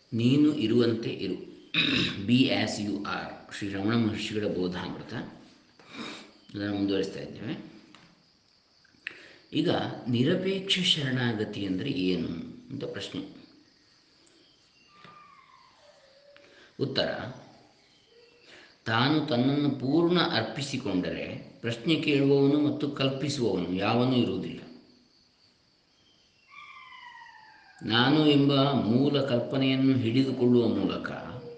ನೀನು ಇರುವಂತೆ ಇರು be as you are Shri Ramana ಮಹರ್ಷಿಗಳ ಬೋಧಾಮೃತ ಅದನ್ನು ಮುಂದುವರಿಸ್ತಾ ಇದ್ದೇವೆ ಈಗ ನಿರಪೇಕ್ಷ ಶರಣಾಗತಿ ಅಂದರೆ ಏನು ಅಂತ ಪ್ರಶ್ನೆ ಉತ್ತರ ತಾನು ತನ್ನನ್ನು ಪೂರ್ಣ ಅರ್ಪಿಸಿಕೊಂಡರೆ ಪ್ರಶ್ನೆ ಕೇಳುವವನು ಮತ್ತು ಕಲ್ಪಿಸುವವನು ಯಾವನೂ ಇರುವುದಿಲ್ಲ ನಾನು ಎಂಬ ಮೂಲ ಕಲ್ಪನೆಯನ್ನು ಹಿಡಿದುಕೊಳ್ಳುವ ಮೂಲಕ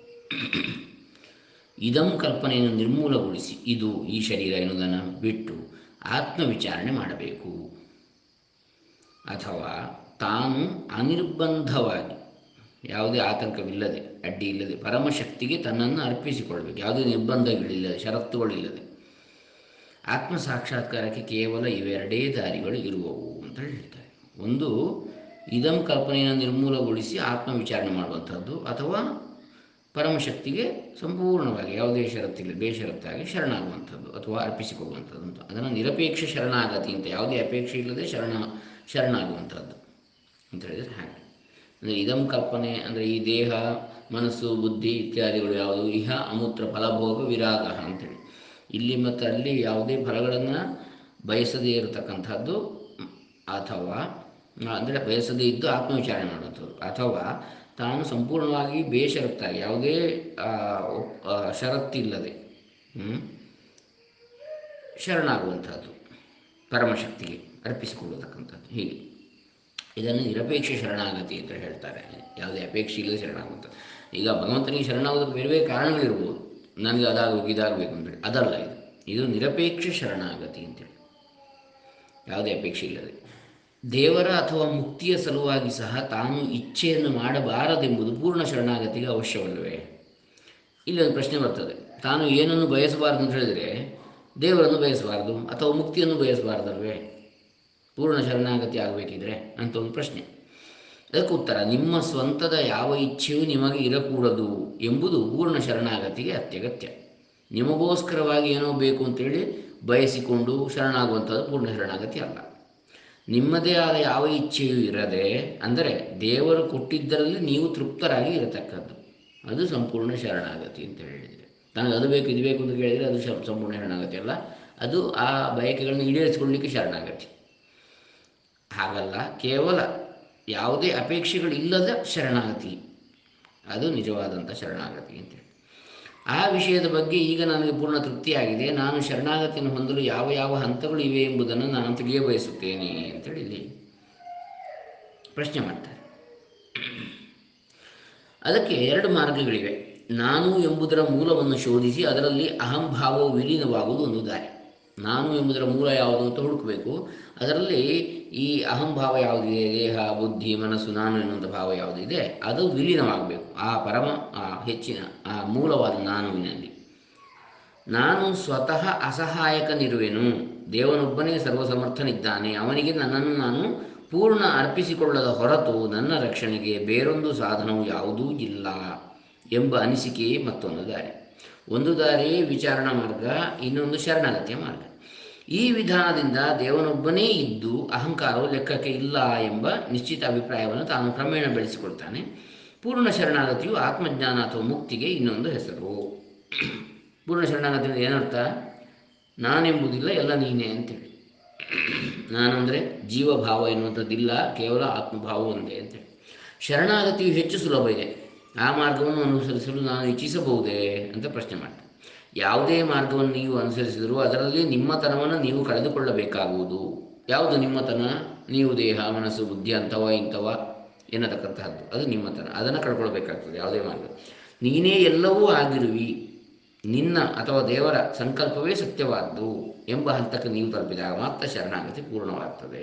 ಇದಂ ಕಲ್ಪನೆಯನ್ನು ನಿರ್ಮೂಲಗೊಳಿಸಿ ಇದು ಈ ಶರೀರ ಎನ್ನುವುದನ್ನು ಬಿಟ್ಟು ಆತ್ಮವಿಚಾರಣೆ ಮಾಡಬೇಕು ಅಥವಾ ತಾನು ಅನಿರ್ಬಂಧವಾಗಿ ಯಾವುದೇ ಆತಂಕವಿಲ್ಲದೆ ಅಡ್ಡಿ ಇಲ್ಲದೆ ಪರಮಶಕ್ತಿಗೆ ತನ್ನನ್ನು ಅರ್ಪಿಸಿಕೊಳ್ಳಬೇಕು ಯಾವುದೇ ನಿರ್ಬಂಧಗಳಿಲ್ಲದೆ ಷರತ್ತುಗಳಿಲ್ಲದೆ ಆತ್ಮ ಸಾಕ್ಷಾತ್ಕಾರಕ್ಕೆ ಕೇವಲ ಇವೆರಡೇ ದಾರಿಗಳು ಇರುವವು ಅಂತ ಹೇಳ್ತಾರೆ ಒಂದು ಇದಂ ಕಲ್ಪನೆಯನ್ನು ನಿರ್ಮೂಲಗೊಳಿಸಿ ಆತ್ಮ ವಿಚಾರಣೆ ಮಾಡುವಂಥದ್ದು ಅಥವಾ ಪರಮಶಕ್ತಿಗೆ ಸಂಪೂರ್ಣವಾಗಿ ಯಾವುದೇ ಷರತ್ತಿಲ್ಲ ಬೇಷರತ್ತಾಗಿ ಶರಣಾಗುವಂಥದ್ದು ಅಥವಾ ಅರ್ಪಿಸಿಕೊಳ್ಳುವಂಥದ್ದು ಅಂತ ಅದನ್ನು ನಿರಪೇಕ್ಷ ಶರಣಾಗತಿ ಅಂತ ಯಾವುದೇ ಅಪೇಕ್ಷೆ ಇಲ್ಲದೆ ಶರಣ ಶರಣಾಗುವಂಥದ್ದು ಅಂತ ಹೇಳಿದರೆ ಹಾಗೆ ಅಂದರೆ ಇದಂ ಕಲ್ಪನೆ ಅಂದರೆ ಈ ದೇಹ ಮನಸ್ಸು ಬುದ್ಧಿ ಇತ್ಯಾದಿಗಳು ಯಾವುದು ಇಹ ಅಮೂತ್ರ ಫಲಭೋಗ ವಿರಾಗ ಅಂತೇಳಿ ಇಲ್ಲಿ ಮತ್ತು ಅಲ್ಲಿ ಯಾವುದೇ ಫಲಗಳನ್ನು ಬಯಸದೇ ಇರತಕ್ಕಂಥದ್ದು ಅಥವಾ ಅಂದರೆ ಬಯಸದೇ ಇದ್ದು ಆತ್ಮವಿಚಾರಣೆ ಮಾಡುವಂಥದ್ದು ಅಥವಾ ತಾನು ಸಂಪೂರ್ಣವಾಗಿ ಬೇಷರತ್ತಾಗಿ ಯಾವುದೇ ಆ, ಒಪ್- ಆ, ಷರತ್ತಿಲ್ಲದೆ ಹ್ಮ್, ಶರಣಾಗುವಂಥದ್ದು ಪರಮಶಕ್ತಿಗೆ ಅರ್ಪಿಸಿಕೊಳ್ಳತಕ್ಕಂಥದ್ದು ಹೀಗೆ ಇದನ್ನು ನಿರಪೇಕ್ಷ ಶರಣಾಗತಿ ಅಂತ ಹೇಳ್ತಾರೆ ಯಾವುದೇ ಅಪೇಕ್ಷೆ ಇಲ್ಲದೆ ಶರಣಾಗುವಂಥದ್ದು ಈಗ ಭಗವಂತನಿಗೆ ಶರಣಾಗೋದಕ್ಕೆ ಬೇರೆ ಬೇರೆ ಕಾರಣಗಳಿರ್ಬೋದು ನನಗೆ ಅದಾಗಬೇಕು ಇದಾಗಬೇಕು ಅಂತೇಳಿ ಅದಲ್ಲ ಇದು ಇದು ನಿರಪೇಕ್ಷ ಶರಣಾಗತಿ ಅಂತೇಳಿ ಯಾವುದೇ ಅಪೇಕ್ಷೆ ಇಲ್ಲದೆ ದೇವರ ಅಥವಾ ಮುಕ್ತಿಯ ಸಲುವಾಗಿ ಸಹ ತಾನು ಇಚ್ಛೆಯನ್ನು ಮಾಡಬಾರದೆಂಬುದು ಪೂರ್ಣ ಶರಣಾಗತಿಗೆ ಅವಶ್ಯವಲ್ಲವೇ ಇಲ್ಲಿ ಒಂದು ಪ್ರಶ್ನೆ ಬರ್ತದೆ ತಾನು ಏನನ್ನು ಬಯಸಬಾರದು ಅಂತ ಹೇಳಿದರೆ ದೇವರನ್ನು ಬಯಸಬಾರದು ಅಥವಾ ಮುಕ್ತಿಯನ್ನು ಬಯಸಬಾರದಲ್ವೇ ಪೂರ್ಣ ಶರಣಾಗತಿ ಆಗಬೇಕಿದ್ರೆ ಅಂತ ಒಂದು ಪ್ರಶ್ನೆ ಅದಕ್ಕೆ ಉತ್ತರ ನಿಮ್ಮ ಸ್ವಂತದ ಯಾವ ಇಚ್ಛೆಯೂ ನಿಮಗೆ ಇರಕೂಡದು ಎಂಬುದು ಪೂರ್ಣ ಶರಣಾಗತಿಗೆ ಅತ್ಯಗತ್ಯ ನಿಮಗೋಸ್ಕರವಾಗಿ ಏನೋ ಬೇಕು ಅಂತೇಳಿ ಬಯಸಿಕೊಂಡು ಶರಣಾಗುವಂಥದ್ದು ಪೂರ್ಣ ಶರಣಾಗತಿ ಅಲ್ಲ ನಿಮ್ಮದೇ ಆದ ಯಾವ ಇಚ್ಛೆಯೂ ಇರದೆ ಅಂದರೆ ದೇವರು ಕೊಟ್ಟಿದ್ದರಲ್ಲಿ ನೀವು ತೃಪ್ತರಾಗಿ ಇರತಕ್ಕದ್ದು ಅದು ಸಂಪೂರ್ಣ ಶರಣಾಗತಿ ಅಂತ ಹೇಳಿದರೆ ನನಗೆ ಅದು ಬೇಕು ಇದು ಬೇಕು ಅಂತ ಕೇಳಿದರೆ ಅದು ಶಂ- ಸಂಪೂರ್ಣ ಶರಣಾಗತಿ ಅಲ್ಲ ಅದು ಆ ಬಯಕೆಗಳನ್ನು ಈಡೇರಿಸಿಕೊಳ್ಳಲಿಕ್ಕೆ ಶರಣಾಗತಿ ಹಾಗಲ್ಲ ಕೇವಲ ಯಾವುದೇ ಅಪೇಕ್ಷೆಗಳಿಲ್ಲದ ಶರಣಾಗತಿ ಅದು ನಿಜವಾದಂಥ ಶರಣಾಗತಿ ಅಂತೇಳಿ ಆ ವಿಷಯದ ಬಗ್ಗೆ ಈಗ ನನಗೆ ಪೂರ್ಣ ತೃಪ್ತಿಯಾಗಿದೆ ನಾನು ಶರಣಾಗತಿಯನ್ನು ಹೊಂದಲು ಯಾವ ಯಾವ ಹಂತಗಳು ಇವೆ ಎಂಬುದನ್ನು ನಾನು ತಿಳಿಯ ಬಯಸುತ್ತೇನೆ ಅಂತೇಳಿ ಇಲ್ಲಿ ಪ್ರಶ್ನೆ ಮಾಡ್ತಾರೆ ಅದಕ್ಕೆ ಎರಡು ಮಾರ್ಗಗಳಿವೆ ನಾನು ಎಂಬುದರ ಮೂಲವನ್ನು ಶೋಧಿಸಿ ಅದರಲ್ಲಿ ಅಹಂಭಾವವು ವಿಲೀನವಾಗುವುದು ಒಂದು ದಾರಿ ನಾನು ಎಂಬುದರ ಮೂಲ ಯಾವುದು ಅಂತ ಹುಡುಕಬೇಕು ಅದರಲ್ಲಿ ಈ ಅಹಂಭಾವ ಯಾವುದಿದೆ ದೇಹ ಬುದ್ಧಿ ಮನಸ್ಸು ನಾನು ಎನ್ನುವಂಥ ಭಾವ ಯಾವುದಿದೆ ಅದು ವಿಲೀನವಾಗಬೇಕು ಆ ಪರಮ ಆ ಹೆಚ್ಚಿನ ಆ ಮೂಲವಾದ ನಾನುವಿನಲ್ಲಿ ನಾನು ಸ್ವತಃ ಅಸಹಾಯಕನಿರುವೆನು ದೇವನೊಬ್ಬನೇ ಸರ್ವಸಮರ್ಥನಿದ್ದಾನೆ ಅವನಿಗೆ ನನ್ನನ್ನು ನಾನು ಪೂರ್ಣ ಅರ್ಪಿಸಿಕೊಳ್ಳದ ಹೊರತು ನನ್ನ ರಕ್ಷಣೆಗೆ ಬೇರೊಂದು ಸಾಧನವು ಯಾವುದೂ ಇಲ್ಲ ಎಂಬ ಅನಿಸಿಕೆಯೇ ಮತ್ತೊಂದು ದಾರಿ ಒಂದು ದಾರಿ ವಿಚಾರಣಾ ಮಾರ್ಗ ಇನ್ನೊಂದು ಶರಣಾಗತಿಯ ಮಾರ್ಗ ಈ ವಿಧಾನದಿಂದ ದೇವನೊಬ್ಬನೇ ಇದ್ದು ಅಹಂಕಾರವು ಲೆಕ್ಕಕ್ಕೆ ಇಲ್ಲ ಎಂಬ ನಿಶ್ಚಿತ ಅಭಿಪ್ರಾಯವನ್ನು ತಾನು ಕ್ರಮೇಣ ಬೆಳೆಸಿಕೊಳ್ತಾನೆ ಪೂರ್ಣ ಶರಣಾಗತಿಯು ಆತ್ಮಜ್ಞಾನ ಅಥವಾ ಮುಕ್ತಿಗೆ ಇನ್ನೊಂದು ಹೆಸರು ಪೂರ್ಣ ಶರಣಾಗತಿ ಅಂದರೆ ಏನರ್ಥ ನಾನೆಂಬುದಿಲ್ಲ ಎಲ್ಲ ನೀನೇ ಅಂತೇಳಿ ನಾನು ಅಂದರೆ ಜೀವಭಾವ ಎನ್ನುವಂಥದ್ದಿಲ್ಲ ಕೇವಲ ಆತ್ಮಭಾವ ಒಂದೇ ಅಂತೇಳಿ ಶರಣಾಗತಿಯು ಹೆಚ್ಚು ಸುಲಭ ಇದೆ ಆ ಮಾರ್ಗವನ್ನು ಅನುಸರಿಸಲು ನಾನು ಇಚ್ಛಿಸಬಹುದೇ ಅಂತ ಪ್ರಶ್ನೆ ಮಾಡ್ತೀನಿ ಯಾವುದೇ ಮಾರ್ಗವನ್ನು ನೀವು ಅನುಸರಿಸಿದರೂ ಅದರಲ್ಲಿ ನಿಮ್ಮತನವನ್ನು ನೀವು ಕಳೆದುಕೊಳ್ಳಬೇಕಾಗುವುದು ಯಾವುದು ನಿಮ್ಮತನ ನೀವು ದೇಹ ಮನಸ್ಸು ಬುದ್ಧಿ ಅಂಥವ ಇಂಥವ ಎನ್ನತಕ್ಕಂತಹದ್ದು ಅದು ನಿಮ್ಮತನ ಅದನ್ನು ಕಳ್ಕೊಳ್ಬೇಕಾಗ್ತದೆ ಯಾವುದೇ ಮಾರ್ಗ ನೀನೇ ಎಲ್ಲವೂ ಆಗಿರುವಿ ನಿನ್ನ ಅಥವಾ ದೇವರ ಸಂಕಲ್ಪವೇ ಸತ್ಯವಾದ್ದು ಎಂಬ ಹಂತಕ್ಕೆ ನೀವು ತಲುಪಿದಾಗ ಮಾತ್ರ ಶರಣಾಗತಿ ಪೂರ್ಣವಾಗ್ತದೆ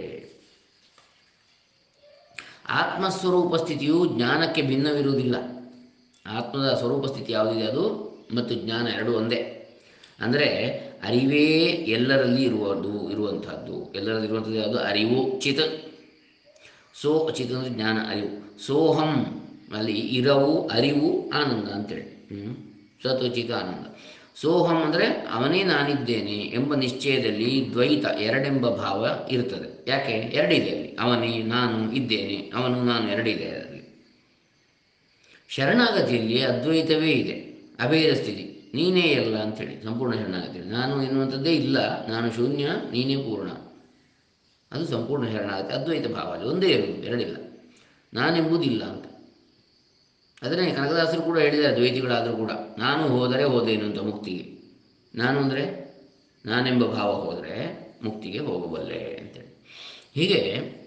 ಆತ್ಮಸ್ವರೂಪ ಸ್ಥಿತಿಯು ಜ್ಞಾನಕ್ಕೆ ಭಿನ್ನವಿರುವುದಿಲ್ಲ ಆತ್ಮದ ಸ್ವರೂಪ ಸ್ಥಿತಿ ಯಾವುದಿದೆ ಅದು ಮತ್ತು ಜ್ಞಾನ ಎರಡು ಒಂದೇ ಅಂದರೆ ಅರಿವೇ ಎಲ್ಲರಲ್ಲಿ ಇರುವುದು ಇರುವಂಥದ್ದು ಎಲ್ಲರಲ್ಲಿ ಇರುವಂಥದ್ದು ಯಾವುದು ಅರಿವು ಚಿತ್ ಸೋ ಚಿತ್ ಅಂದರೆ ಜ್ಞಾನ ಅರಿವು ಸೋಹಂ ಅಲ್ಲಿ ಇರವು ಅರಿವು ಆನಂದ ಅಂತೇಳಿ ಹ್ಞೂ ಸತ್ ಚಿತ್ ಆನಂದ ಸೋಹಂ ಅಂದರೆ ಅವನೇ ನಾನಿದ್ದೇನೆ ಎಂಬ ನಿಶ್ಚಯದಲ್ಲಿ ದ್ವೈತ ಎರಡೆಂಬ ಭಾವ ಇರ್ತದೆ ಯಾಕೆ ಎರಡಿದೆ ಅಲ್ಲಿ ಅವನೇ ನಾನು ಇದ್ದೇನೆ ಅವನು ನಾನು ಎರಡಿದೆ ಅದರಲ್ಲಿ ಶರಣಾಗತಿಯಲ್ಲಿ ಅದ್ವೈತವೇ ಇದೆ ಅಭೇದ ಸ್ಥಿತಿ ನೀನೇ ಎಲ್ಲ ಅಂತೇಳಿ ಸಂಪೂರ್ಣ ಶರಣಾಗತಿ ನಾನು ಎನ್ನುವಂಥದ್ದೇ ಇಲ್ಲ ನಾನು ಶೂನ್ಯ ನೀನೇ ಪೂರ್ಣ ಅದು ಸಂಪೂರ್ಣ ಶರಣಾಗತಿ ಅದ್ವೈತ ಭಾವ ಅಲ್ಲಿ ಒಂದೇ ಇರುವುದು ಎರಡಿಲ್ಲ ನಾನೆಂಬುದಿಲ್ಲ ಅಂತ ಅದನ್ನೇ ಕನಕದಾಸರು ಕೂಡ ಹೇಳಿದ್ದಾರೆ ದ್ವೈತಿಗಳಾದರೂ ಕೂಡ ನಾನು ಹೋದರೆ ಹೋದೇನು ಅಂತ ಮುಕ್ತಿಗೆ ನಾನು ಅಂದರೆ ನಾನೆಂಬ ಭಾವ ಹೋದರೆ ಮುಕ್ತಿಗೆ ಹೋಗಬಲ್ಲೆ ಅಂತೇಳಿ ಹೀಗೆ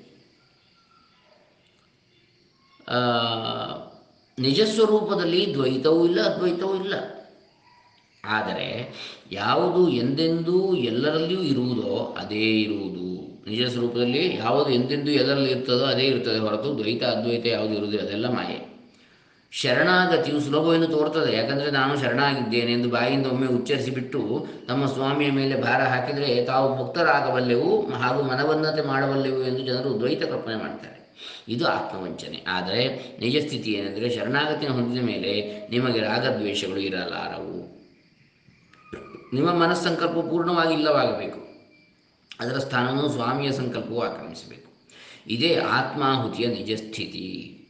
ಆ, ನಿಜ ಸ್ವರೂಪದಲ್ಲಿ ದ್ವೈತವೂ ಇಲ್ಲ ಅದ್ವೈತವೂ ಇಲ್ಲ ಆದರೆ ಯಾವುದು ಎಂದೆಂದೂ ಎಲ್ಲರಲ್ಲಿಯೂ ಇರುವುದೋ ಅದೇ ಇರುವುದು ನಿಜ ಸ್ವರೂಪದಲ್ಲಿ ಯಾವುದು ಎಂದೆಂದೂ ಎಲ್ಲರಲ್ಲಿ ಇರ್ತದೋ ಅದೇ ಇರ್ತದೆ ಹೊರತು ದ್ವೈತ ಅದ್ವೈತ ಯಾವುದು ಇರುವುದಿಲ್ಲ ಅದೆಲ್ಲ ಮಾಯೆ ಶರಣಾಗತಿಯು ಸುಲಭವೆಂದು ತೋರ್ತದೆ ಯಾಕಂದರೆ ನಾನು ಶರಣಾಗಿದ್ದೇನೆ ಎಂದು ಬಾಯಿಂದ ಒಮ್ಮೆ ಉಚ್ಚರಿಸಿಬಿಟ್ಟು ತಮ್ಮ ಸ್ವಾಮಿಯ ಮೇಲೆ ಭಾರ ಹಾಕಿದರೆ ತಾವು ಮುಕ್ತರಾಗಬಲ್ಲೆವು ಹಾಗೂ ಮನಬಂಧತೆ ಮಾಡಬಲ್ಲೆವು ಎಂದು ಜನರು ದ್ವೈತ ಕಲ್ಪನೆ ಮಾಡ್ತಾರೆ ಇದು ಆತ್ಮವಂಚನೆ ಆದರೆ ನಿಜ ಸ್ಥಿತಿ ಏನೆಂದರೆ ಶರಣಾಗತಿಯನ್ನು ಹೊಂದಿದ ಮೇಲೆ ನಿಮಗೆ ರಾಗದ್ವೇಷಗಳು ಇರಲಾರವು ನಿಮ್ಮ ಮನಸ್ಸಂಕಲ್ಪ ಪೂರ್ಣವಾಗಿ ಇಲ್ಲವಾಗಬೇಕು ಅದರ ಸ್ಥಾನವನ್ನು ಸ್ವಾಮಿಯ ಸಂಕಲ್ಪವು ಆಕ್ರಮಿಸಬೇಕು ಇದೇ ಆತ್ಮಾಹುತಿಯ ನಿಜ ಸ್ಥಿತಿ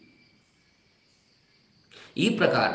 ಈ ಪ್ರಕಾರ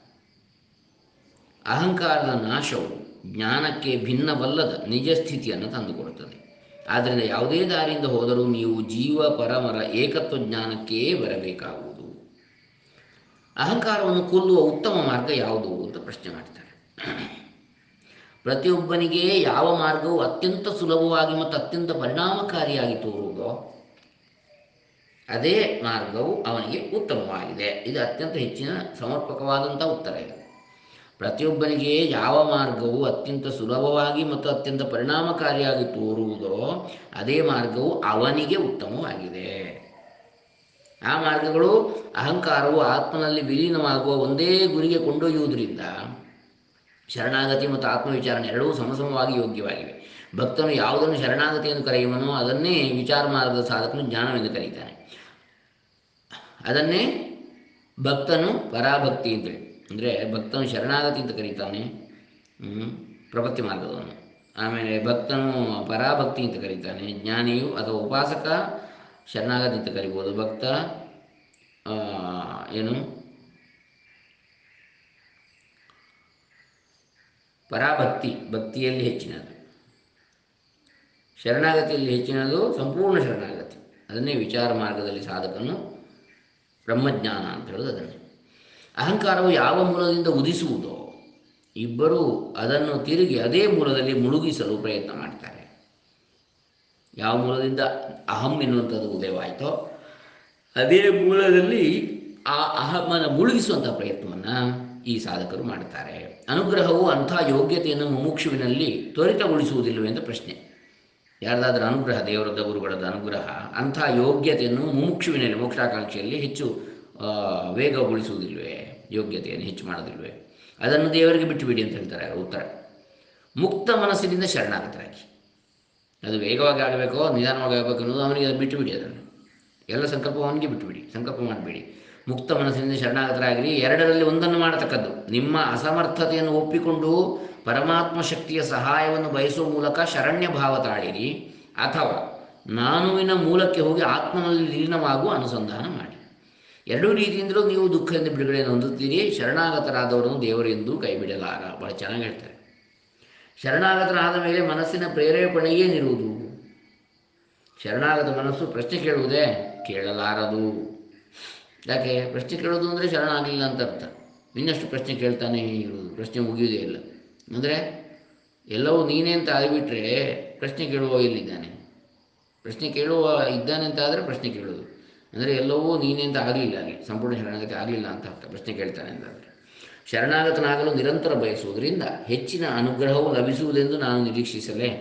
ಅಹಂಕಾರದ ನಾಶವು ಜ್ಞಾನಕ್ಕೆ ಭಿನ್ನವಲ್ಲದ ನಿಜ ಸ್ಥಿತಿಯನ್ನು ತಂದುಕೊಡುತ್ತದೆ ಆದ್ದರಿಂದ ಯಾವುದೇ ದಾರಿಯಿಂದ ಹೋದರೂ ನೀವು ಜೀವ ಪರಮರ ಏಕತ್ವ ಜ್ಞಾನಕ್ಕೇ ಬರಬೇಕಾಗುವುದು ಅಹಂಕಾರವನ್ನು ಕೊಲ್ಲುವ ಉತ್ತಮ ಮಾರ್ಗ ಯಾವುದು ಅಂತ ಪ್ರಶ್ನೆ ಮಾಡ್ತಾರೆ ಪ್ರತಿಯೊಬ್ಬನಿಗೆ ಯಾವ ಮಾರ್ಗವು ಅತ್ಯಂತ ಸುಲಭವಾಗಿ ಮತ್ತು ಅತ್ಯಂತ ಪರಿಣಾಮಕಾರಿಯಾಗಿ ತೋರುವುದೋ ಅದೇ ಮಾರ್ಗವು ಅವನಿಗೆ ಉತ್ತಮವಾಗಿದೆ ಇದು ಅತ್ಯಂತ ಹೆಚ್ಚಿನ ಸಮರ್ಪಕವಾದಂಥ ಉತ್ತರ ಇದು ಪ್ರತಿಯೊಬ್ಬನಿಗೆ ಯಾವ ಮಾರ್ಗವು ಅತ್ಯಂತ ಸುಲಭವಾಗಿ ಮತ್ತು ಅತ್ಯಂತ ಪರಿಣಾಮಕಾರಿಯಾಗಿ ತೋರುವುದೋ ಅದೇ ಮಾರ್ಗವು ಅವನಿಗೆ ಉತ್ತಮವಾಗಿದೆ ಆ ಮಾರ್ಗಗಳು ಅಹಂಕಾರವು ಆತ್ಮನಲ್ಲಿ ವಿಲೀನವಾಗುವ ಒಂದೇ ಗುರಿಗೆ ಕೊಂಡೊಯ್ಯುವುದರಿಂದ ಶರಣಾಗತಿ ಮತ್ತು ಆತ್ಮವಿಚಾರಣೆ ಎರಡೂ ಸಮಸಮವಾಗಿ ಯೋಗ್ಯವಾಗಿವೆ ಭಕ್ತನು ಯಾವುದನ್ನು ಶರಣಾಗತಿ ಎಂದು ಕರೆಯುವನೋ ಅದನ್ನೇ ವಿಚಾರ ಮಾರ್ಗದ ಸಾಧಕನು ಜ್ಞಾನವೆಂದು ಕರೀತಾನೆ ಅದನ್ನೇ ಭಕ್ತನು ಪರಾಭಕ್ತಿ ಅಂತೇಳಿ ಅಂದರೆ ಭಕ್ತನು ಶರಣಾಗತಿ ಅಂತ ಕರೀತಾನೆ ಹ್ಮ್, ಪ್ರಪತ್ತಿ ಮಾರ್ಗದವನು ಆಮೇಲೆ ಭಕ್ತನು ಪರಾಭಕ್ತಿ ಅಂತ ಕರೀತಾನೆ ಜ್ಞಾನಿಯು ಅಥವಾ ಉಪಾಸಕ ಶರಣಾಗತಿ ಅಂತ ಕರಿಬೋದು ಭಕ್ತ ಆ, ಏನು ಪರಾಭಕ್ತಿ ಭಕ್ತಿಯಲ್ಲಿ ಹೆಚ್ಚಿನದು ಶರಣಾಗತಿಯಲ್ಲಿ ಹೆಚ್ಚಿನದು ಸಂಪೂರ್ಣ ಶರಣಾಗತಿ ಅದನ್ನೇ ವಿಚಾರ ಮಾರ್ಗದಲ್ಲಿ ಸಾಧಕನು ಬ್ರಹ್ಮಜ್ಞಾನ ಅಂತ ಹೇಳೋದು ಅದನ್ನೇ ಅಹಂಕಾರವು ಯಾವ ಮೂಲದಿಂದ ಉದಿಸುವುದೋ ಇಬ್ಬರೂ ಅದನ್ನು ತಿರುಗಿ ಅದೇ ಮೂಲದಲ್ಲಿ ಮುಳುಗಿಸಲು ಪ್ರಯತ್ನ ಮಾಡ್ತಾರೆ ಯಾವ ಮೂಲದಿಂದ ಅಹಂ ಎನ್ನುವಂಥದ್ದು ಉದಯವಾಯಿತೋ ಅದೇ ಮೂಲದಲ್ಲಿ ಆ ಅಹಮನ ಮುಳುಗಿಸುವಂಥ ಪ್ರಯತ್ನವನ್ನು ಈ ಸಾಧಕರು ಮಾಡ್ತಾರೆ ಅನುಗ್ರಹವು ಅಂಥ ಯೋಗ್ಯತೆಯನ್ನು ಮುಮುಕ್ಷುವಿನಲ್ಲಿ ತ್ವರಿತಗೊಳಿಸುವುದಿಲ್ಲವೇ ಅಂತ ಪ್ರಶ್ನೆ ಯಾರ್ದಾದ್ರೂ ಅನುಗ್ರಹ ದೇವರದ ಗುರುಗಳದ ಅನುಗ್ರಹ ಅಂಥ ಯೋಗ್ಯತೆಯನ್ನು ಮುಮುಕ್ಷುವಿನಲ್ಲಿ ಮೋಕ್ಷಾಕಾಂಕ್ಷೆಯಲ್ಲಿ ಹೆಚ್ಚು ಆ, ವೇಗಗೊಳಿಸುವುದಿಲ್ವೇ ಯೋಗ್ಯತೆಯನ್ನು ಹೆಚ್ಚು ಮಾಡೋದಿಲ್ವೇ ಅದನ್ನು ದೇವರಿಗೆ ಬಿಟ್ಟುಬಿಡಿ ಅಂತ ಹೇಳ್ತಾರೆ ಉತ್ತರ ಮುಕ್ತ ಮನಸ್ಸಿನಿಂದ ಶರಣಾಗತರಾಗಿ ಅದು ವೇಗವಾಗಿ ಆಗಬೇಕೋ ನಿಧಾನವಾಗಿ ಆಗಬೇಕು ಅನ್ನೋದು ಅವನಿಗೆ ಅದು ಬಿಟ್ಟುಬಿಡಿ ಅದನ್ನು ಎಲ್ಲ ಸಂಕಲ್ಪ ಅವನಿಗೆ ಬಿಟ್ಟುಬಿಡಿ ಸಂಕಲ್ಪ ಮಾಡಬೇಡಿ ಮುಕ್ತ ಮನಸ್ಸಿನಿಂದ ಶರಣಾಗತರಾಗಿರಿ ಎರಡರಲ್ಲಿ ಒಂದನ್ನು ಮಾಡತಕ್ಕದ್ದು ನಿಮ್ಮ ಅಸಮರ್ಥತೆಯನ್ನು ಒಪ್ಪಿಕೊಂಡು ಪರಮಾತ್ಮ ಶಕ್ತಿಯ ಸಹಾಯವನ್ನು ಬಯಸುವ ಮೂಲಕ ಶರಣ್ಯ ಭಾವ ತಾಳಿರಿ ಅಥವಾ ನಾನುವಿನ ಮೂಲಕ್ಕೆ ಹೋಗಿ ಆತ್ಮನಲ್ಲಿ ಲೀನವಾಗುವ ಅನುಸಂಧಾನ ಮಾಡಿ ಎರಡೂ ರೀತಿಯಿಂದಲೂ ನೀವು ದುಃಖದಿಂದ ಬಿಡುಗಡೆಯನ್ನು ಹೊಂದುತ್ತೀರಿ ಶರಣಾಗತರಾದವರನ್ನು ದೇವರೆಂದೂ ಕೈ ಬಿಡಲಾರ ಭಾಳ ಚೆನ್ನಾಗಿ ಹೇಳ್ತಾರೆ ಶರಣಾಗತರಾದ ಮೇಲೆ ಮನಸ್ಸಿನ ಪ್ರೇರೇಪಣೆಯೇ ನಿರುವುದು ಶರಣಾಗತ ಮನಸ್ಸು ಪ್ರಶ್ನೆ ಕೇಳುವುದೇ ಕೇಳಲಾರದು ಯಾಕೆ ಪ್ರಶ್ನೆ ಕೇಳೋದು ಅಂದರೆ ಶರಣಾಗಲಿಲ್ಲ ಅಂತ ಅರ್ಥ ಇನ್ನಷ್ಟು ಪ್ರಶ್ನೆ ಕೇಳ್ತಾನೆ ಇರುವುದು ಪ್ರಶ್ನೆ ಮುಗಿಯುವುದೇ ಇಲ್ಲ ಅಂದರೆ ಎಲ್ಲವೂ ನೀನೇ ಅಂತ ಆಗಿಬಿಟ್ರೆ ಪ್ರಶ್ನೆ ಕೇಳುವ ಎಲ್ಲಿದ್ದಾನೆ ಪ್ರಶ್ನೆ ಕೇಳುವ ಇದ್ದಾನೆ ಅಂತ ಆದರೆ ಪ್ರಶ್ನೆ ಕೇಳೋದು ಅಂದರೆ ಎಲ್ಲವೂ ನೀನೇ ಅಂತ ಆಗಲಿಲ್ಲ ಅಲ್ಲಿ ಸಂಪೂರ್ಣ ಶರಣಾಗತಿ ಆಗಲಿಲ್ಲ ಅಂತ ಅರ್ಥ ಪ್ರಶ್ನೆ ಕೇಳ್ತಾನೆ ಅಂತಾದರೆ ಶರಣಾಗತನಾಗಲು ನಿರಂತರ ಬಯಸುವುದರಿಂದ ಹೆಚ್ಚಿನ ಅನುಗ್ರಹವು ಲಭಿಸುವುದೆಂದು ನಾನು ನಿರೀಕ್ಷಿಸಲೇ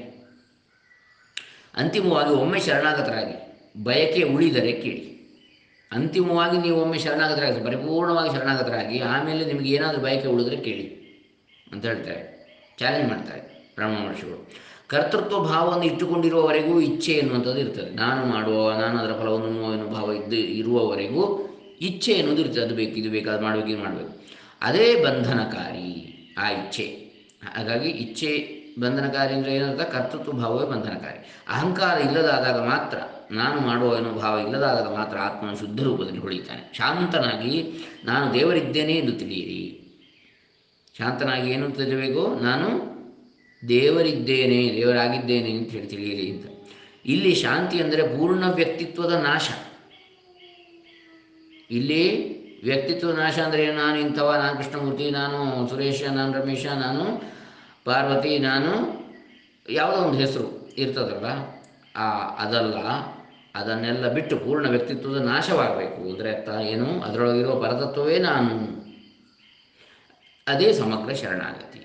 ಅಂತಿಮವಾಗಿ ಒಮ್ಮೆ ಶರಣಾಗತರಾಗಿ ಬಯಕೆ ಉಳಿದರೆ ಕೇಳಿ ಅಂತಿಮವಾಗಿ ನೀವು ಒಮ್ಮೆ ಶರಣಾಗತರಾಗಿ ಪರಿಪೂರ್ಣವಾಗಿ ಶರಣಾಗತರಾಗಿ ಆಮೇಲೆ ನಿಮಗೆ ಏನಾದರೂ ಬಯಕೆ ಉಳಿದ್ರೆ ಕೇಳಿ ಅಂತ ಹೇಳ್ತಾರೆ ಚಾಲೆಂಜ್ ಮಾಡ್ತಾರೆ ಬ್ರಹ್ಮ ಮಹರ್ಷಿಗಳು ಕರ್ತೃತ್ವ ಭಾವವನ್ನು ಇಟ್ಟುಕೊಂಡಿರುವವರೆಗೂ ಇಚ್ಛೆ ಎನ್ನುವಂಥದ್ದು ಇರ್ತದೆ ನಾನು ಮಾಡುವ ನಾನು ಅದರ ಫಲವನ್ನು ಉಣ್ಣುವ ಎನ್ನುವ ಭಾವ ಇದ್ದು ಇರುವವರೆಗೂ ಇಚ್ಛೆ ಎನ್ನುವುದು ಇರ್ತದೆ ಅದು ಬೇಕು ಇದು ಬೇಕು ಅದು ಮಾಡಬೇಕು ಇದು ಮಾಡಬೇಕು ಅದೇ ಬಂಧನಕಾರಿ ಆ ಇಚ್ಛೆ ಹಾಗಾಗಿ ಇಚ್ಛೆ ಬಂಧನಕಾರಿ ಅಂದರೆ ಏನಂತ ಕರ್ತೃತ್ವ ಭಾವವೇ ಬಂಧನಕಾರಿ ಅಹಂಕಾರ ಇಲ್ಲದಾದಾಗ ಮಾತ್ರ ನಾನು ಮಾಡುವ ಎನ್ನುವ ಭಾವ ಇಲ್ಲದಾಗದ ಮಾತ್ರ ಆತ್ಮನ ಶುದ್ಧ ರೂಪದಲ್ಲಿ ಹೊಳಿತಾನೆ ಶಾಂತನಾಗಿ ನಾನು ದೇವರಿದ್ದೇನೆ ಎಂದು ತಿಳಿಯಿರಿ ಶಾಂತನಾಗಿ ಏನು ಅಂತ ತಿಳಿಯಬೇಕು ನಾನು ದೇವರಿದ್ದೇನೆ ದೇವರಾಗಿದ್ದೇನೆ ಅಂತ ಹೇಳಿ ತಿಳಿಯಿರಿ ಅಂತ ಇಲ್ಲಿ ಶಾಂತಿ ಅಂದರೆ ಪೂರ್ಣ ವ್ಯಕ್ತಿತ್ವದ ನಾಶ ಇಲ್ಲಿ ವ್ಯಕ್ತಿತ್ವ ನಾಶ ಅಂದರೆ ಏನು? ನಾನು ಇಂಥವ ನಾನು ಕೃಷ್ಣಮೂರ್ತಿ ನಾನು ಸುರೇಶ ನಾನು ರಮೇಶ ನಾನು ಪಾರ್ವತಿ ನಾನು ಯಾವುದೋ ಒಂದು ಹೆಸರು ಇರ್ತದಲ್ಲ ಆ ಅದಲ್ಲ ಅದನ್ನೆಲ್ಲ ಬಿಟ್ಟು ಪೂರ್ಣ ವ್ಯಕ್ತಿತ್ವದ ನಾಶವಾಗಬೇಕು ಅಂದರೆ ಅರ್ಥ ಏನು ಅದರೊಳಗಿರುವ ಪರತತ್ವವೇ ನಾನು ಅದೇ ಸಮಗ್ರ ಶರಣಾಗತಿ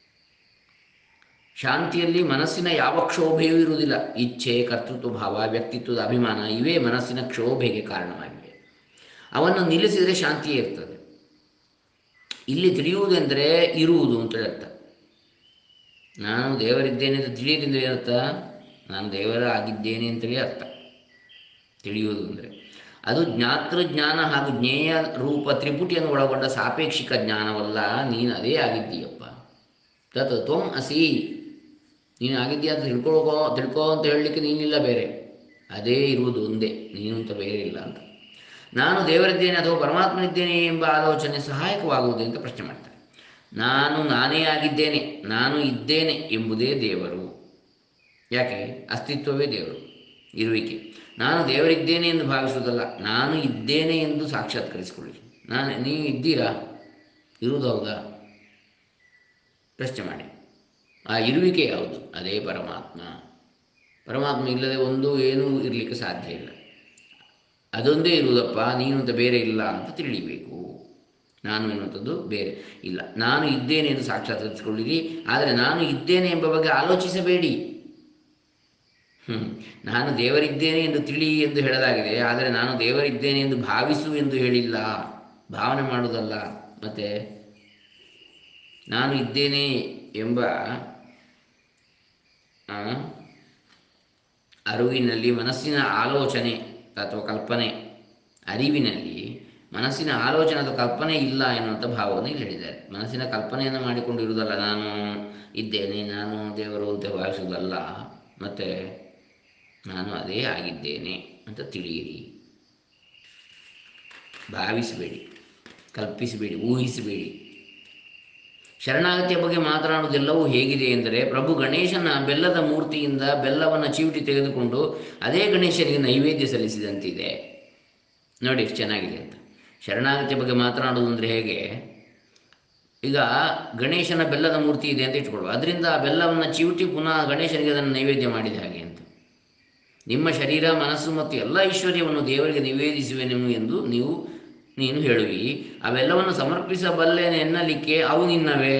ಶಾಂತಿಯಲ್ಲಿ ಮನಸ್ಸಿನ ಯಾವ ಕ್ಷೋಭೆಯೂ ಇರುವುದಿಲ್ಲ ಇಚ್ಛೆ ಕರ್ತೃತ್ವ ಭಾವ ವ್ಯಕ್ತಿತ್ವದ ಅಭಿಮಾನ ಇವೇ ಮನಸ್ಸಿನ ಕ್ಷೋಭೆಗೆ ಕಾರಣವಾಗಿವೆ ಅವನ್ನು ನಿಲ್ಲಿಸಿದರೆ ಶಾಂತಿಯೇ ಇರ್ತದೆ ಇಲ್ಲಿ ತಿಳಿಯುವುದೆಂದರೆ ಇರುವುದು ಅಂತೇಳಿ ಅರ್ಥ ನಾನು ದೇವರಿದ್ದೇನೆ ಅಂತ ತಿಳಿಯೋದ್ರಿಂದ ಏನರ್ಥ ನಾನು ದೇವರ ಆಗಿದ್ದೇನೆ ಅಂತೇಳಿ ಅರ್ಥ ತಿಳಿಯುವುದು ಅಂದರೆ ಅದು ಜ್ಞಾತೃ ಜ್ಞಾನ ಹಾಗೂ ಜ್ಞೇಯ ರೂಪ ತ್ರಿಪುಟಿಯನ್ನು ಒಳಗೊಂಡ ಸಾಪೇಕ್ಷಿಕ ಜ್ಞಾನವಲ್ಲ ನೀನು ಅದೇ ಆಗಿದ್ದೀಯಪ್ಪ ತತ್ ತ್ವಂ ಅಸಿ ನೀನು ಆಗಿದ್ದೀಯ ಅಂತ ತಿಳ್ಕೊಳ್ಕೋ ತಿಳ್ಕೋ ಅಂತ ಹೇಳಲಿಕ್ಕೆ ನೀನಿಲ್ಲ ಬೇರೆ ಅದೇ ಇರುವುದು ಒಂದೇ ನೀನು ಅಂತ ಬೇರೆ ಇಲ್ಲ ಅಂತ ನಾನು ದೇವರಿದ್ದೇನೆ ಅಥವಾ ಪರಮಾತ್ಮನಿದ್ದೇನೆ ಎಂಬ ಆಲೋಚನೆ ಸಹಾಯಕವಾಗುವುದು ಅಂತ ಪ್ರಶ್ನೆ ಮಾಡ್ತಾರೆ ನಾನು ನಾನೇ ಆಗಿದ್ದೇನೆ ನಾನು ಇದ್ದೇನೆ ಎಂಬುದೇ ದೇವರು ಯಾಕೆ ಅಸ್ತಿತ್ವವೇ ದೇವರು ಇರುವಿಕೆ ನಾನು ದೇವರಿದ್ದೇನೆ ಎಂದು ಭಾವಿಸುವುದಲ್ಲ ನಾನು ಇದ್ದೇನೆ ಎಂದು ಸಾಕ್ಷಾತ್ಕರಿಸಿಕೊಳ್ಳಿ ನಾನು ನೀವು ಇದ್ದೀರಾ ಇರುವುದು ಹೌದಾ ಪ್ರಶ್ನೆ ಮಾಡಿ ಆ ಇರುವಿಕೆ ಯಾವುದು ಅದೇ ಪರಮಾತ್ಮ ಪರಮಾತ್ಮ ಇಲ್ಲದೆ ಒಂದು ಏನೂ ಇರಲಿಕ್ಕೆ ಸಾಧ್ಯ ಇಲ್ಲ ಅದೊಂದೇ ಇರುವುದಪ್ಪ ನೀನು ಅಂತ ಬೇರೆ ಇಲ್ಲ ಅಂತ ತಿಳಿಬೇಕು ನಾನು ಎನ್ನುವಂಥದ್ದು ಬೇರೆ ಇಲ್ಲ ನಾನು ಇದ್ದೇನೆ ಎಂದು ಸಾಕ್ಷಾತ್ಕರಿಸಿಕೊಳ್ಳಿರಿ ಆದರೆ ನಾನು ಇದ್ದೇನೆ ಎಂಬ ಬಗ್ಗೆ ಆಲೋಚಿಸಬೇಡಿ ಹ್ಞೂ ನಾನು ದೇವರಿದ್ದೇನೆ ಎಂದು ತಿಳಿ ಎಂದು ಹೇಳಲಾಗಿದೆ ಆದರೆ ನಾನು ದೇವರಿದ್ದೇನೆ ಎಂದು ಭಾವಿಸು ಎಂದು ಹೇಳಿಲ್ಲ ಭಾವನೆ ಮಾಡುವುದಲ್ಲ ಮತ್ತು ನಾನು ಇದ್ದೇನೆ ಎಂಬ ಆ, ಅರಿವಿನಲ್ಲಿ ಮನಸ್ಸಿನ ಆಲೋಚನೆ ಅಥವಾ ಕಲ್ಪನೆ ಅರಿವಿನಲ್ಲಿ ಮನಸ್ಸಿನ ಆಲೋಚನೆ ಅಥವಾ ಕಲ್ಪನೆ ಇಲ್ಲ ಎನ್ನುವಂಥ ಭಾವವನ್ನು ಇಲ್ಲಿ ಹೇಳಿದ್ದಾರೆ ಮನಸ್ಸಿನ ಕಲ್ಪನೆಯನ್ನು ಮಾಡಿಕೊಂಡಿರುವುದಲ್ಲ ನಾನು ಇದ್ದೇನೆ ನಾನು ದೇವರು ಅಂತ ಭಾವಿಸುವುದಲ್ಲ ಮತ್ತು ನಾನು ಅದೇ ಆಗಿದ್ದೇನೆ ಅಂತ ತಿಳಿಯಿರಿ ಭಾವಿಸಬೇಡಿ ಕಲ್ಪಿಸಬೇಡಿ ಊಹಿಸಬೇಡಿ ಶರಣಾಗತಿಯ ಬಗ್ಗೆ ಮಾತನಾಡುವುದೆಲ್ಲವೂ ಹೇಗಿದೆ ಎಂದರೆ ಪ್ರಭು ಗಣೇಶನ ಬೆಲ್ಲದ ಮೂರ್ತಿಯಿಂದ ಬೆಲ್ಲವನ್ನು ಚಿವುಟಿ ತೆಗೆದುಕೊಂಡು ಅದೇ ಗಣೇಶನಿಗೆ ನೈವೇದ್ಯ ಸಲ್ಲಿಸಿದಂತಿದೆ ನೋಡಿ ಎಷ್ಟು ಚೆನ್ನಾಗಿದೆ ಅಂತ ಶರಣಾಗತಿಯ ಬಗ್ಗೆ ಮಾತನಾಡುವುದು ಅಂದರೆ ಹೇಗೆ ಈಗ ಗಣೇಶನ ಬೆಲ್ಲದ ಮೂರ್ತಿ ಇದೆ ಅಂತ ಇಟ್ಕೊಳ್ಳುವ ಅದರಿಂದ ಆ ಬೆಲ್ಲವನ್ನು ಚಿವುಟಿ ಪುನಃ ಗಣೇಶನಿಗೆ ಅದನ್ನು ನೈವೇದ್ಯ ಮಾಡಿದ ಹಾಗೆ ಅಂತ ನಿಮ್ಮ ಶರೀರ ಮನಸ್ಸು ಮತ್ತು ಎಲ್ಲ ಐಶ್ವರ್ಯವನ್ನು ದೇವರಿಗೆ ನಿವೇದಿಸುವೆನು ಎಂದು ನೀವು ನೀನು ಹೇಳುವಿ ಅವೆಲ್ಲವನ್ನು ಸಮರ್ಪಿಸಬಲ್ಲೆನೆ ಎನ್ನಲಿಕ್ಕೆ ಅವು ನಿನ್ನವೇ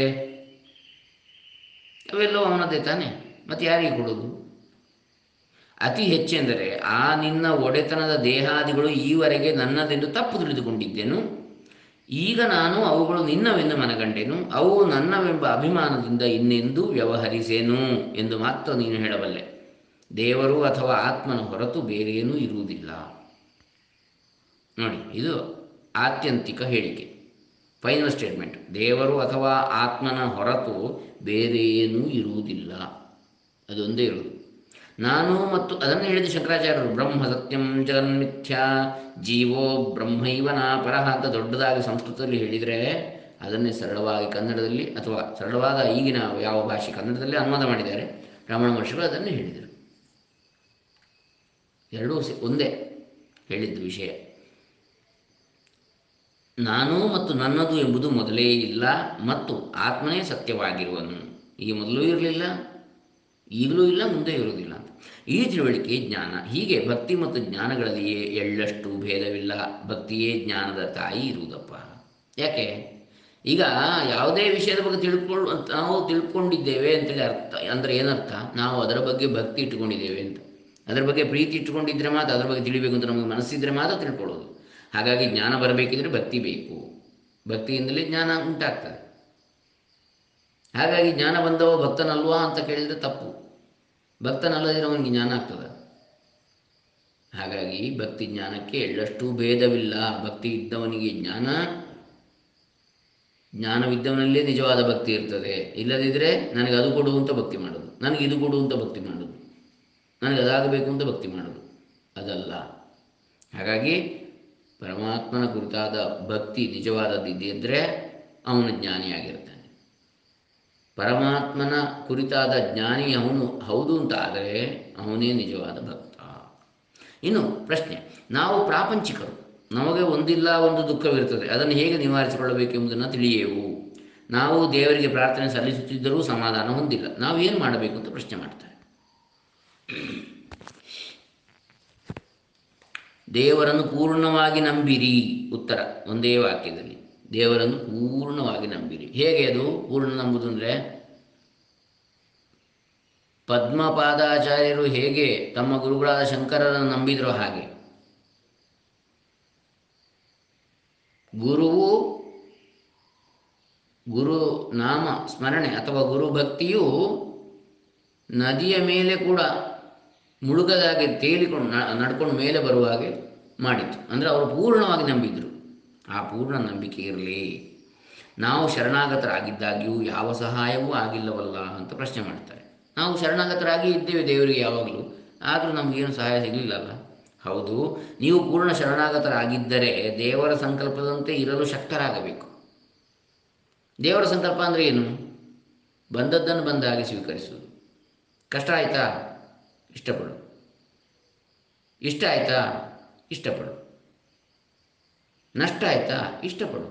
ಅವೆಲ್ಲವೂ ಅವನದೇ ತಾನೆ ಮತ್ತು ಯಾರಿಗೆ ಕೊಡೋದು ಅತಿ ಹೆಚ್ಚೆಂದರೆ ಆ ನಿನ್ನ ಒಡೆತನದ ದೇಹಾದಿಗಳು ಈವರೆಗೆ ನನ್ನದೆಂದು ತಪ್ಪು ತಿಳಿದುಕೊಂಡಿದ್ದೆನು ಈಗ ನಾನು ಅವುಗಳು ನಿನ್ನವೆಂದು ಮನಗಂಡೆನು ಅವು ನನ್ನವೆಂಬ ಅಭಿಮಾನದಿಂದ ಇನ್ನೆಂದೂ ವ್ಯವಹರಿಸೇನು ಎಂದು ಮಾತ್ರ ನೀನು ಹೇಳಬಲ್ಲೆ ದೇವರು ಅಥವಾ ಆತ್ಮನ ಹೊರತು ಬೇರೇನೂ ಇರುವುದಿಲ್ಲ ನೋಡಿ ಇದು ಆತ್ಯಂತಿಕ ಹೇಳಿಕೆ ಫೈನಲ್ ಸ್ಟೇಟ್ಮೆಂಟ್ ದೇವರು ಅಥವಾ ಆತ್ಮನ ಹೊರತು ಬೇರೇನೂ ಇರುವುದಿಲ್ಲ ಅದೊಂದೇ ಇರುವುದು ನಾನು ಮತ್ತು ಅದನ್ನು ಹೇಳಿದ ಶಂಕರಾಚಾರ್ಯರು ಬ್ರಹ್ಮ ಸತ್ಯಂ ಜಗನ್ಮಿಥ್ಯ ಜೀವೋ ಬ್ರಹ್ಮೈವನ ಪರಹ ಅಂತ ದೊಡ್ಡದಾಗಿ ಸಂಸ್ಕೃತದಲ್ಲಿ ಹೇಳಿದರೆ ಅದನ್ನೇ ಸರಳವಾಗಿ ಕನ್ನಡದಲ್ಲಿ ಅಥವಾ ಸರಳವಾದ ಈಗಿನ ಯಾವ ಭಾಷೆ ಕನ್ನಡದಲ್ಲಿ ಅನುವಾದ ಮಾಡಿದ್ದಾರೆ ರಮಣ ಮಹರ್ಷಿಗಳು ಅದನ್ನೇ ಹೇಳಿದರು ಎರಡೂ ಸೆ- ಒಂದೇ ಹೇಳಿದ್ದು ವಿಷಯ ನಾನು ಮತ್ತು ನನ್ನದು ಎಂಬುದು ಮೊದಲೇ ಇಲ್ಲ ಮತ್ತು ಆತ್ಮನೇ ಸತ್ಯವಾಗಿರುವನು ಈ ಮೊದಲೂ ಇರಲಿಲ್ಲ ಈಗಲೂ ಇಲ್ಲ ಮುಂದೆ ಇರುವುದಿಲ್ಲ ಅಂತ ಈ ತಿಳುವಳಿಕೆ ಜ್ಞಾನ ಹೀಗೆ ಭಕ್ತಿ ಮತ್ತು ಜ್ಞಾನಗಳಲ್ಲಿಯೇ ಎಳ್ಳಷ್ಟು ಭೇದವಿಲ್ಲ ಭಕ್ತಿಯೇ ಜ್ಞಾನದ ತಾಯಿ ಇರುವುದಪ್ಪ ಯಾಕೆ ಈಗ ಯಾವುದೇ ವಿಷಯದ ಬಗ್ಗೆ ತಿಳ್ಕೊಳ್ಳು ನಾವು ತಿಳ್ಕೊಂಡಿದ್ದೇವೆ ಅಂತೇಳಿ ಅರ್ಥ ಅಂದರೆ ಏನರ್ಥ ನಾವು ಅದರ ಬಗ್ಗೆ ಭಕ್ತಿ ಇಟ್ಟುಕೊಂಡಿದ್ದೇವೆ ಅಂತ ಅದರ ಬಗ್ಗೆ ಪ್ರೀತಿ ಇಟ್ಟುಕೊಂಡಿದ್ರೆ ಮಾತ್ರ ಅದರ ಬಗ್ಗೆ ತಿಳಿಬೇಕು ಅಂತ ನಮಗೆ ಮನಸ್ಸಿದ್ರೆ ಮಾತ್ರ ತಿಳ್ಕೊಳ್ಳೋದು ಹಾಗಾಗಿ ಜ್ಞಾನ ಬರಬೇಕಿದ್ರೆ ಭಕ್ತಿ ಬೇಕು ಭಕ್ತಿಯಿಂದಲೇ ಜ್ಞಾನ ಉಂಟಾಗ್ತದೆ ಹಾಗಾಗಿ ಜ್ಞಾನ ಬಂದವ ಭಕ್ತನಲ್ವಾ ಅಂತ ಕೇಳಿದರೆ ತಪ್ಪು ಭಕ್ತನಲ್ಲದಿರೋವನಿಗೆ ಜ್ಞಾನ ಆಗ್ತದ ಹಾಗಾಗಿ ಭಕ್ತಿ ಜ್ಞಾನಕ್ಕೆ ಎಳ್ಳಷ್ಟು ಭೇದವಿಲ್ಲ ಭಕ್ತಿ ಇದ್ದವನಿಗೆ ಜ್ಞಾನ ಜ್ಞಾನವಿದ್ದವನಲ್ಲೇ ನಿಜವಾದ ಭಕ್ತಿ ಇರ್ತದೆ ಇಲ್ಲದಿದ್ದರೆ ನನಗೆ ಅದು ಕೊಡು ಅಂತ ಭಕ್ತಿ ಮಾಡೋದು ನನಗೆ ಇದು ಕೊಡು ಅಂತ ಭಕ್ತಿ ಮಾಡೋದು ನನಗೆ ಅದಾಗಬೇಕು ಅಂತ ಭಕ್ತಿ ಮಾಡೋದು ಅದಲ್ಲ ಹಾಗಾಗಿ ಪರಮಾತ್ಮನ ಕುರಿತಾದ ಭಕ್ತಿ ನಿಜವಾದದ್ದಿದ್ದರೆ ಅವನು ಜ್ಞಾನಿಯಾಗಿರ್ತಾನೆ ಪರಮಾತ್ಮನ ಕುರಿತಾದ ಜ್ಞಾನಿ ಅವನು ಹೌದು ಅಂತ ಆದರೆ ಅವನೇ ನಿಜವಾದ ಭಕ್ತ ಇನ್ನು ಪ್ರಶ್ನೆ ನಾವು ಪ್ರಾಪಂಚಿಕರು ನಮಗೆ ಒಂದಿಲ್ಲ ಒಂದು ದುಃಖವಿರುತ್ತದೆ ಅದನ್ನು ಹೇಗೆ ನಿವಾರಿಸಿಕೊಳ್ಳಬೇಕೆಂಬುದನ್ನು ತಿಳಿಯೇವು ನಾವು ದೇವರಿಗೆ ಪ್ರಾರ್ಥನೆ ಸಲ್ಲಿಸುತ್ತಿದ್ದರೂ ಸಮಾಧಾನ ಹೊಂದಿಲ್ಲ ನಾವು ಏನು ಮಾಡಬೇಕು ಅಂತ ಪ್ರಶ್ನೆ ಮಾಡ್ತಾರೆ ದೇವರನ್ನು ಪೂರ್ಣವಾಗಿ ನಂಬಿರಿ ಉತ್ತರ ಒಂದೇ ವಾಕ್ಯದಲ್ಲಿ ದೇವರನ್ನು ಪೂರ್ಣವಾಗಿ ನಂಬಿರಿ ಹೇಗೆ ಅದು ಪೂರ್ಣ ನಂಬುದು ಅಂದರೆ ಪದ್ಮಪಾದಾಚಾರ್ಯರು ಹೇಗೆ ತಮ್ಮ ಗುರುಗಳಾದ ಶಂಕರರನ್ನು ನಂಬಿದರೋ ಹಾಗೆ ಗುರುವು ಗುರು ನಾಮ ಸ್ಮರಣೆ ಅಥವಾ ಗುರು ಭಕ್ತಿಯು ನದಿಯ ಮೇಲೆ ಕೂಡ ಮುಳುಗದಾಗೆ ತೇಲಿಕೊಂಡು ನ- ನಡ್ಕೊಂಡು ಮೇಲೆ ಬರುವ ಹಾಗೆ ಮಾಡಿತು ಅಂದರೆ ಅವರು ಪೂರ್ಣವಾಗಿ ನಂಬಿದರು ಆ ಪೂರ್ಣ ನಂಬಿಕೆ ಇರಲಿ ನಾವು ಶರಣಾಗತರಾಗಿದ್ದಾಗ್ಯೂ ಯಾವ ಸಹಾಯವೂ ಆಗಿಲ್ಲವಲ್ಲ ಅಂತ ಪ್ರಶ್ನೆ ಮಾಡ್ತಾರೆ ನಾವು ಶರಣಾಗತರಾಗಿ ಇದ್ದೇವೆ ದೇವರಿಗೆ ಯಾವಾಗಲೂ ಆದರೂ ನಮಗೇನು ಸಹಾಯ ಸಿಗಲಿಲ್ಲಲ್ಲ ಹೌದು ನೀವು ಪೂರ್ಣ ಶರಣಾಗತರಾಗಿದ್ದರೆ ದೇವರ ಸಂಕಲ್ಪದಂತೆ ಇರಲು ಶಕ್ತರಾಗಬೇಕು ದೇವರ ಸಂಕಲ್ಪ ಅಂದರೆ ಏನು ಬಂದದ್ದನ್ನು ಬಂದ ಹಾಗೆ ಸ್ವೀಕರಿಸುವುದು ಕಷ್ಟ ಆಯಿತಾ ಇಷ್ಟಪಡು ಇಷ್ಟ ಆಯಿತಾ ಇಷ್ಟಪಡು ನಷ್ಟ ಆಯಿತಾ ಇಷ್ಟಪಡು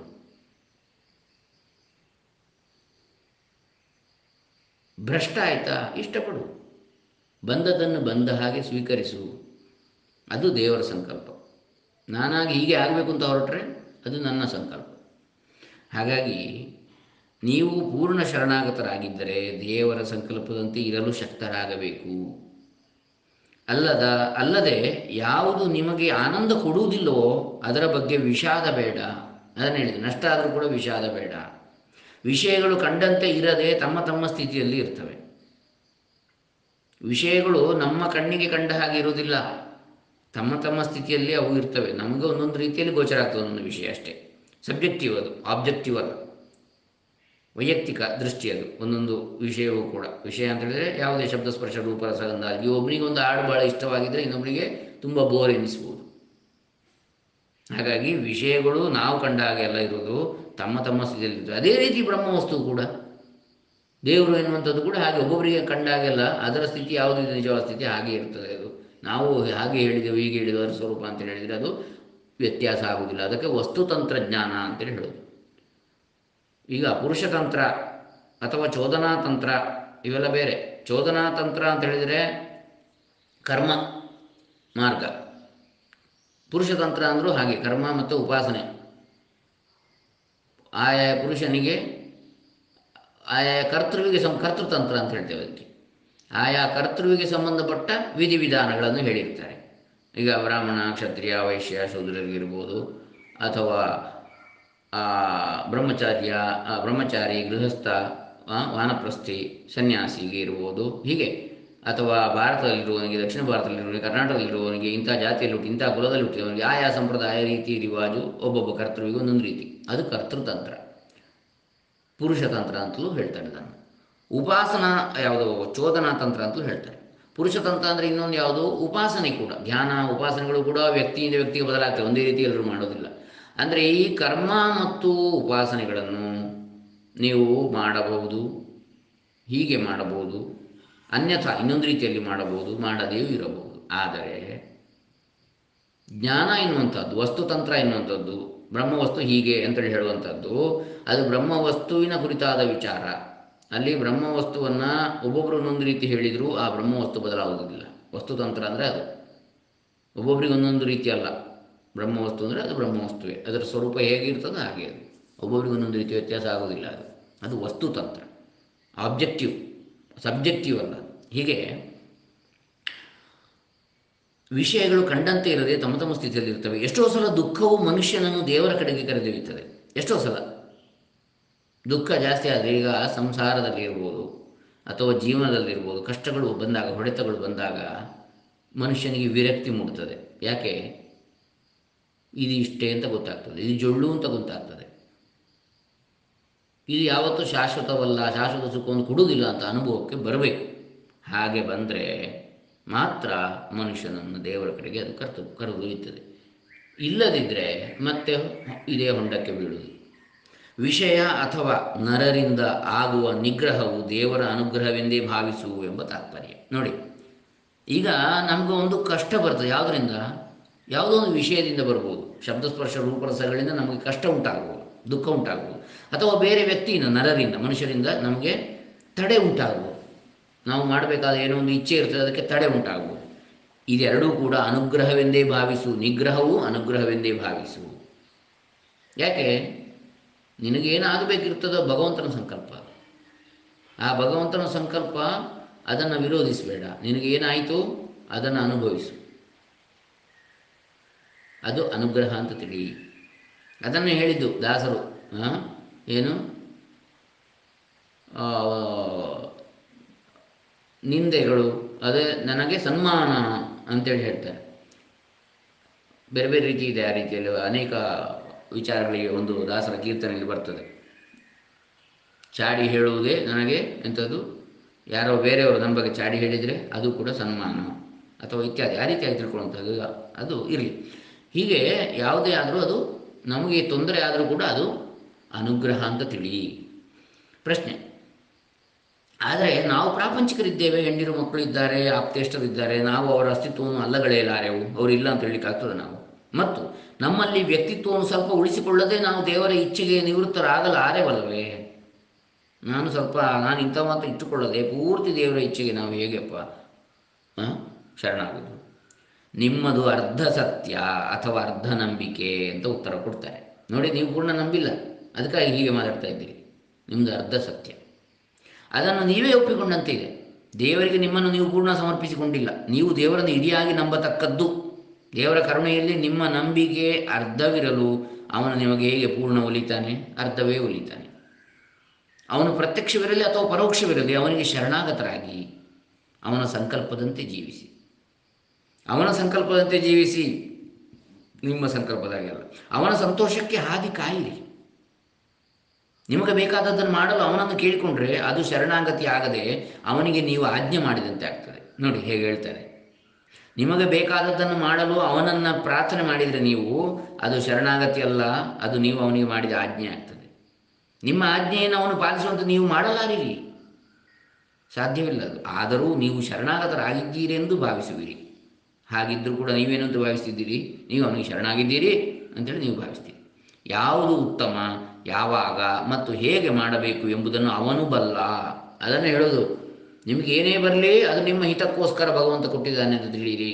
ಭ್ರಷ್ಟ ಆಯಿತಾ ಇಷ್ಟಪಡು ಬಂದದ್ದನ್ನು ಬಂದ ಹಾಗೆ ಸ್ವೀಕರಿಸು ಅದು ದೇವರ ಸಂಕಲ್ಪ ನಾನಾಗಿ ಹೀಗೆ ಆಗಬೇಕು ಅಂತ ಹೊರಟ್ರೆ ಅದು ನನ್ನ ಸಂಕಲ್ಪ ಹಾಗಾಗಿ ನೀವು ಪೂರ್ಣ ಶರಣಾಗತರಾಗಿದ್ದರೆ ದೇವರ ಸಂಕಲ್ಪದಂತೆ ಇರಲು ಶಕ್ತರಾಗಬೇಕು ಅಲ್ಲದ ಅಲ್ಲದೆ ಯಾವುದು ನಿಮಗೆ ಆನಂದ ಕೊಡುವುದಿಲ್ಲವೋ ಅದರ ಬಗ್ಗೆ ವಿಷಾದ ಬೇಡ ಅದನ್ನು ಹೇಳಿದೆ ನಷ್ಟ ಆದರೂ ಕೂಡ ವಿಷಾದ ಬೇಡ ವಿಷಯಗಳು ಕಂಡಂತೆ ಇರದೆ ತಮ್ಮ ತಮ್ಮ ಸ್ಥಿತಿಯಲ್ಲಿ ಇರ್ತವೆ ವಿಷಯಗಳು ನಮ್ಮ ಕಣ್ಣಿಗೆ ಕಂಡ ಹಾಗೆ ಇರುವುದಿಲ್ಲ ತಮ್ಮ ತಮ್ಮ ಸ್ಥಿತಿಯಲ್ಲಿ ಅವು ಇರ್ತವೆ ನಮಗೆ ಒಂದೊಂದು ರೀತಿಯಲ್ಲಿ ಗೋಚರ ಆಗ್ತದೆ ಒಂದೊಂದು ವಿಷಯ ಅಷ್ಟೇ ಸಬ್ಜೆಕ್ಟಿವ್ ಅದು ಆಬ್ಜೆಕ್ಟಿವ್ ಅಲ್ಲ ವೈಯಕ್ತಿಕ ದೃಷ್ಟಿ ಅದು ಒಂದೊಂದು ವಿಷಯವೂ ಕೂಡ ವಿಷಯ ಅಂತ ಹೇಳಿದರೆ ಯಾವುದೇ ಶಬ್ದ ಸ್ಪರ್ಶ ರೂಪ ರಸಗಂಧ ಈ ಒಬ್ಬನಿಗೆ ಒಂದು ಹಾಡು ಭಾಳ ಇಷ್ಟವಾಗಿದ್ದರೆ ಇನ್ನೊಬ್ಬನಿಗೆ ತುಂಬ ಬೋರ್ ಎನಿಸ್ಬೋದು ಹಾಗಾಗಿ ವಿಷಯಗಳು ನಾವು ಕಂಡ ಹಾಗೆಲ್ಲ ಇರೋದು ತಮ್ಮ ತಮ್ಮ ಸ್ಥಿತಿಯಲ್ಲಿ ಇರ್ತವೆ ಅದೇ ರೀತಿ ಬ್ರಹ್ಮವಸ್ತು ಕೂಡ ದೇವರು ಎನ್ನುವಂಥದ್ದು ಕೂಡ ಹಾಗೆ ಒಬ್ಬೊಬ್ಬರಿಗೆ ಕಂಡ ಹಾಗೆಲ್ಲ ಅದರ ಸ್ಥಿತಿ ಯಾವುದು ಇದೆ ನಿಜವಾದ ಸ್ಥಿತಿ ಹಾಗೆ ಇರ್ತದೆ ಅದು ನಾವು ಹಾಗೆ ಹೇಳಿದೆವು ಹೀಗೆ ಹೇಳಿದೆವು ಅದರ ಸ್ವರೂಪ ಅಂತ ಹೇಳಿದರೆ ಅದು ವ್ಯತ್ಯಾಸ ಆಗುವುದಿಲ್ಲ ಅದಕ್ಕೆ ವಸ್ತುತಂತ್ರಜ್ಞಾನ ಅಂತೇಳಿ ಹೇಳೋದು ಈಗ ಪುರುಷತಂತ್ರ ಅಥವಾ ಚೋದನಾ ತಂತ್ರ ಇವೆಲ್ಲ ಬೇರೆ ಚೋದನಾ ತಂತ್ರ ಅಂತ ಹೇಳಿದರೆ ಕರ್ಮ ಮಾರ್ಗ ಪುರುಷತಂತ್ರ ಅಂದರೂ ಹಾಗೆ ಕರ್ಮ ಮತ್ತು ಉಪಾಸನೆ ಆಯಾ ಪುರುಷನಿಗೆ ಆಯಾ ಕರ್ತೃವಿಗೆ ಸಂ ಕರ್ತೃತಂತ್ರ ಅಂತ ಹೇಳ್ತೇವೆ ಅದಕ್ಕೆ ಆಯಾ ಕರ್ತೃವಿಗೆ ಸಂಬಂಧಪಟ್ಟ ವಿಧಿವಿಧಾನಗಳನ್ನು ಹೇಳಿರ್ತಾರೆ ಈಗ ಬ್ರಾಹ್ಮಣ ಕ್ಷತ್ರಿಯ ವೈಶ್ಯ ಶೂದ್ರರಿಗಿರ್ಬೋದು ಅಥವಾ ಆ, ಬ್ರಹ್ಮಚಾರ್ಯ ಆ, ಬ್ರಹ್ಮಚಾರಿ ಗೃಹಸ್ಥ ಆ, ವಾನಪ್ರಸ್ಥಿ ಸನ್ಯಾಸಿಗೆ ಇರ್ಬೋದು ಹೀಗೆ ಅಥವಾ ಭಾರತದಲ್ಲಿರುವವನಿಗೆ ದಕ್ಷಿಣ ಭಾರತದಲ್ಲಿರುವವನಿಗೆ ಕರ್ನಾಟಕದಲ್ಲಿರುವವನಿಗೆ ಇಂಥ ಜಾತಿಯಲ್ಲಿ ಹುಟ್ಟಿ ಇಂಥ ಕುಲದಲ್ಲಿ ಹುಟ್ಟಿದವನಿಗೆ ಆಯಾ ಸಂಪ್ರದಾಯ ರೀತಿ ರಿವಾಜು ಒಬ್ಬೊಬ್ಬ ಕರ್ತೃವಿಗೆ ಒಂದೊಂದು ರೀತಿ ಅದು ಕರ್ತೃತಂತ್ರ ಪುರುಷತಂತ್ರ ಅಂತಲೂ ಹೇಳ್ತಾರೆ ಇದನ್ನು ಉಪಾಸನಾ ಯಾವುದೋ ಚೋದನಾ ತಂತ್ರ ಅಂತಲೂ ಹೇಳ್ತಾರೆ ಪುರುಷತಂತ್ರ ಅಂದರೆ ಇನ್ನೊಂದು ಯಾವುದು ಉಪಾಸನೆ ಕೂಡ ಧ್ಯಾನ ಉಪಾಸನೆಗಳು ಕೂಡ ವ್ಯಕ್ತಿಯಿಂದ ವ್ಯಕ್ತಿಗೆ ಬದಲಾಗ್ತವೆ ಒಂದೇ ರೀತಿ ಎಲ್ಲರೂ ಮಾಡೋದಿಲ್ಲ ಅಂದರೆ ಈ ಕರ್ಮ ಮತ್ತು ಉಪಾಸನೆಗಳನ್ನು ನೀವು ಮಾಡಬಹುದು ಹೀಗೆ ಮಾಡಬಹುದು ಅನ್ಯಥಾ ಇನ್ನೊಂದು ರೀತಿಯಲ್ಲಿ ಮಾಡಬಹುದು ಮಾಡದೆಯೂ ಇರಬಹುದು ಆದರೆ ಜ್ಞಾನ ಎನ್ನುವಂಥದ್ದು ವಸ್ತುತಂತ್ರ ಎನ್ನುವಂಥದ್ದು ಬ್ರಹ್ಮವಸ್ತು ಹೀಗೆ ಅಂತೇಳಿ ಹೇಳುವಂಥದ್ದು ಅದು ಬ್ರಹ್ಮವಸ್ತುವಿನ ಕುರಿತಾದ ವಿಚಾರ ಅಲ್ಲಿ ಬ್ರಹ್ಮವಸ್ತುವನ್ನು ಒಬ್ಬೊಬ್ಬರು ಒಂದೊಂದು ರೀತಿ ಹೇಳಿದರೂ ಆ ಬ್ರಹ್ಮವಸ್ತು ಬದಲಾಗುವುದಿಲ್ಲ ವಸ್ತುತಂತ್ರ ಅಂದರೆ ಅದು ಒಬ್ಬೊಬ್ಬರಿಗೆ ಒಂದೊಂದು ರೀತಿ ಅಲ್ಲ ಬ್ರಹ್ಮವಸ್ತು ಅಂದರೆ ಅದು ಬ್ರಹ್ಮವಸ್ತುವೇ ಅದರ ಸ್ವರೂಪ ಹೇಗಿರ್ತದೋ ಹಾಗೆ ಅದು ಒಬ್ಬೊಬ್ಬರಿಗೆ ಒಂದೊಂದು ರೀತಿ ವ್ಯತ್ಯಾಸ ಆಗೋದಿಲ್ಲ ಅದು ಅದು ವಸ್ತುತಂತ್ರ ಆಬ್ಜೆಕ್ಟಿವ್ ಸಬ್ಜೆಕ್ಟಿವ್ ಅಲ್ಲ ಹೀಗೆ ವಿಷಯಗಳು ಕಂಡಂತೆ ಇರದೆ ತಮ್ಮ ತಮ್ಮ ಸ್ಥಿತಿಯಲ್ಲಿ ಇರ್ತವೆ ಎಷ್ಟೋ ಸಲ ದುಃಖವು ಮನುಷ್ಯನನ್ನು ದೇವರ ಕಡೆಗೆ ಕರೆದೊಯ್ಯುತ್ತದೆ ಎಷ್ಟೋ ಸಲ ದುಃಖ ಜಾಸ್ತಿ ಆದರೆ ಈಗ ಸಂಸಾರದಲ್ಲಿ ಇರ್ಬೋದು ಅಥವಾ ಜೀವನದಲ್ಲಿರ್ಬೋದು ಕಷ್ಟಗಳು ಬಂದಾಗ ಹೊಡೆತಗಳು ಬಂದಾಗ ಮನುಷ್ಯನಿಗೆ ವಿರಕ್ತಿ ಮೂಡ್ತದೆ ಯಾಕೆ ಇದು ಇಷ್ಟೇ ಅಂತ ಗೊತ್ತಾಗ್ತದೆ ಇದು ಜೊಳ್ಳು ಅಂತ ಗೊತ್ತಾಗ್ತದೆ ಇದು ಯಾವತ್ತೂ ಶಾಶ್ವತವಲ್ಲ ಶಾಶ್ವತ ಸುಖವನ್ನು ಕೊಡುವುದಿಲ್ಲ ಅಂತ ಅನುಭವಕ್ಕೆ ಬರಬೇಕು ಹಾಗೆ ಬಂದರೆ ಮಾತ್ರ ಮನುಷ್ಯನನ್ನು ದೇವರ ಕಡೆಗೆ ಅದು ಕರೆದು ಕರೆದೊಯ್ಯುತ್ತದೆ ಇಲ್ಲದಿದ್ದರೆ ಮತ್ತೆ ಇದೇ ಹೊಂಡಕ್ಕೆ ಬೀಳುವುದು ವಿಷಯ ಅಥವಾ ನರರಿಂದ ಆಗುವ ನಿಗ್ರಹವು ದೇವರ ಅನುಗ್ರಹವೆಂದೇ ಭಾವಿಸು ಎಂಬ ತಾತ್ಪರ್ಯ ನೋಡಿ ಈಗ ನಮಗೆ ಒಂದು ಕಷ್ಟ ಬರ್ತದೆ ಯಾವುದರಿಂದ ಯಾವುದೋ ಒಂದು ವಿಷಯದಿಂದ ಬರ್ಬೋದು ಶಬ್ದಸ್ಪರ್ಶ ರೂಪರಸಗಳಿಂದ ನಮಗೆ ಕಷ್ಟ ಉಂಟಾಗ್ಬೋದು ದುಃಖ ಉಂಟಾಗ್ಬೋದು ಅಥವಾ ಬೇರೆ ವ್ಯಕ್ತಿಯಿಂದ ನರರಿಂದ ಮನುಷ್ಯರಿಂದ ನಮಗೆ ತಡೆ ಉಂಟಾಗ್ಬೋದು ನಾವು ಮಾಡಬೇಕಾದ ಏನೋ ಒಂದು ಇಚ್ಛೆ ಇರ್ತದೆ ಅದಕ್ಕೆ ತಡೆ ಉಂಟಾಗ್ಬೋದು ಇದೆರಡೂ ಕೂಡ ಅನುಗ್ರಹವೆಂದೇ ಭಾವಿಸು ನಿಗ್ರಹವು ಅನುಗ್ರಹವೆಂದೇ ಭಾವಿಸು ಯಾಕೆ ನಿನಗೇನಾಗಬೇಕಿರ್ತದೋ ಭಗವಂತನ ಸಂಕಲ್ಪ ಆ ಭಗವಂತನ ಸಂಕಲ್ಪ ಅದನ್ನು ವಿರೋಧಿಸಬೇಡ ನಿನಗೇನಾಯಿತು ಅದನ್ನು ಅನುಭವಿಸು ಅದು ಅನುಗ್ರಹ ಅಂತ ತಿಳಿ ಅದನ್ನು ಹೇಳಿದ್ದು ದಾಸರು ಆ? ಏನು ಆ, ನಿಂದೆಗಳು ಅದೇ ನನಗೆ ಸನ್ಮಾನ ಅಂತೇಳಿ ಹೇಳ್ತಾರೆ ಬೇರೆ ಬೇರೆ ರೀತಿ ಇದೆ ಆ ರೀತಿಯಲ್ಲಿ ಅನೇಕ ವಿಚಾರಗಳಿಗೆ ಒಂದು ದಾಸರ ಕೀರ್ತನೆಯಲ್ಲಿ ಬರ್ತದೆ ಚಾಡಿ ಹೇಳುವುದೇ ನನಗೆ ಎಂಥದ್ದು ಯಾರೋ ಬೇರೆಯವರು ನಮ್ಮ ಬಗ್ಗೆ ಚಾಡಿ ಹೇಳಿದರೆ ಅದು ಕೂಡ ಸನ್ಮಾನ ಅಥವಾ ಇತ್ಯಾದಿ ಆ ರೀತಿಯಾಗಿ ತಿಳ್ಕೊಳ್ಳುವಂಥದ್ದು ಅದು ಇರಲಿ ಹೀಗೆ ಯಾವುದೇ ಆದರೂ ಅದು ನಮಗೆ ತೊಂದರೆ ಆದರೂ ಕೂಡ ಅದು ಅನುಗ್ರಹ ಅಂತ ತಿಳಿ ಪ್ರಶ್ನೆ ಆದರೆ ನಾವು ಪ್ರಾಪಂಚಿಕರಿದ್ದೇವೆ ಹೆಂಡಿರು ಮಕ್ಕಳು ಇದ್ದಾರೆ ಆಪ್ತೇಷ್ಟರಿದ್ದಾರೆ ನಾವು ಅವರ ಅಸ್ತಿತ್ವವನ್ನು ಅಲ್ಲಗಳೆಯಲಾರೆವು ಅವರಿಲ್ಲ ಅಂತ ಹೇಳಲಿಕ್ಕಾಗ್ತದೆ ನಾವು ಮತ್ತು ನಮ್ಮಲ್ಲಿ ವ್ಯಕ್ತಿತ್ವವನ್ನು ಸ್ವಲ್ಪ ಉಳಿಸಿಕೊಳ್ಳದೆ ನಾವು ದೇವರ ಇಚ್ಛೆಗೆ ನಿವೃತ್ತರಾಗಲಾರೆವಲ್ಲವೇ ನಾನು ಸ್ವಲ್ಪ ನಾನು ಇಂಥ ಮಾತ್ರ ಇಟ್ಟುಕೊಳ್ಳದೆ ಪೂರ್ತಿ ದೇವರ ಇಚ್ಛೆಗೆ ನಾವು ಹೇಗೆಪ್ಪ ಆ, ಶರಣಾಗುವುದು ನಿಮ್ಮದು ಅರ್ಧ ಸತ್ಯ ಅಥವಾ ಅರ್ಧ ನಂಬಿಕೆ ಅಂತ ಉತ್ತರ ಕೊಡ್ತಾರೆ ನೋಡಿ ನೀವು ಪೂರ್ಣ ನಂಬಿಲ್ಲ ಅದಕ್ಕಾಗಿ ಹೀಗೆ ಮಾತಾಡ್ತಾ ಇದ್ದೀರಿ ನಿಮ್ಮದು ಅರ್ಧ ಸತ್ಯ ಅದನ್ನು ನೀವೇ ಒಪ್ಪಿಕೊಂಡಂತೆ ಇದೆ ದೇವರಿಗೆ ನಿಮ್ಮನ್ನು ನೀವು ಪೂರ್ಣ ಸಮರ್ಪಿಸಿಕೊಂಡಿಲ್ಲ ನೀವು ದೇವರನ್ನು ಇಡಿಯಾಗಿ ನಂಬತಕ್ಕದ್ದು ದೇವರ ಕರುಣೆಯಲ್ಲಿ ನಿಮ್ಮ ನಂಬಿಕೆ ಅರ್ಧವಿರಲು ಅವನು ನಿಮಗೆ ಹೇಗೆ ಪೂರ್ಣ ಒಲಿತಾನೆ ಅರ್ಧವೇ ಒಲಿತಾನೆ ಅವನು ಪ್ರತ್ಯಕ್ಷವಿರಲಿ ಅಥವಾ ಪರೋಕ್ಷವಿರಲಿ ಅವನಿಗೆ ಶರಣಾಗತರಾಗಿ ಅವನ ಸಂಕಲ್ಪದಂತೆ ಜೀವಿಸಿ ಅವನ ಸಂಕಲ್ಪದಂತೆ ಜೀವಿಸಿ ನಿಮ್ಮ ಸಂಕಲ್ಪದಾಗೆಲ್ಲ ಅವನ ಸಂತೋಷಕ್ಕೆ ಹಾದಿ ಕಾಯಿರಿ ನಿಮಗೆ ಬೇಕಾದದ್ದನ್ನು ಮಾಡಲು ಅವನನ್ನು ಕೇಳಿಕೊಂಡ್ರೆ ಅದು ಶರಣಾಗತಿ ಆಗದೆ ಅವನಿಗೆ ನೀವು ಆಜ್ಞೆ ಮಾಡಿದಂತೆ ಆಗ್ತದೆ ನೋಡಿ ಹೇಗೆ ಹೇಳ್ತಾರೆ ನಿಮಗೆ ಬೇಕಾದದ್ದನ್ನು ಮಾಡಲು ಅವನನ್ನು ಪ್ರಾರ್ಥನೆ ಮಾಡಿದರೆ ನೀವು ಅದು ಶರಣಾಗತಿ ಅಲ್ಲ ಅದು ನೀವು ಅವನಿಗೆ ಮಾಡಿದ ಆಜ್ಞೆ ಆಗ್ತದೆ ನಿಮ್ಮ ಆಜ್ಞೆಯನ್ನು ಅವನು ಪಾಲಿಸುವಂತೆ ನೀವು ಮಾಡಲಾರಿರಿ ಸಾಧ್ಯವಿಲ್ಲ ಅದು ಆದರೂ ನೀವು ಶರಣಾಗತರಾಗಿದ್ದೀರೆಂದು ಭಾವಿಸುವಿರಿ ಹಾಗಿದ್ದರೂ ಕೂಡ ನೀವೇನಂತ ಭಾವಿಸ್ತಿದ್ದೀರಿ ನೀವು ಅವನಿಗೆ ಶರಣಾಗಿದ್ದೀರಿ ಅಂತೇಳಿ ನೀವು ಭಾವಿಸ್ತೀರಿ ಯಾವುದು ಉತ್ತಮ ಯಾವಾಗ ಮತ್ತು ಹೇಗೆ ಮಾಡಬೇಕು ಎಂಬುದನ್ನು ಅವನು ಬಲ್ಲ ಅದನ್ನು ಹೇಳೋದು ನಿಮಗೆ ಏನೇ ಬರಲಿ ಅದು ನಿಮ್ಮ ಹಿತಕ್ಕೋಸ್ಕರ ಭಗವಂತ ಕೊಟ್ಟಿದ್ದಾನೆ ಅಂತ ತಿಳಿಯಿರಿ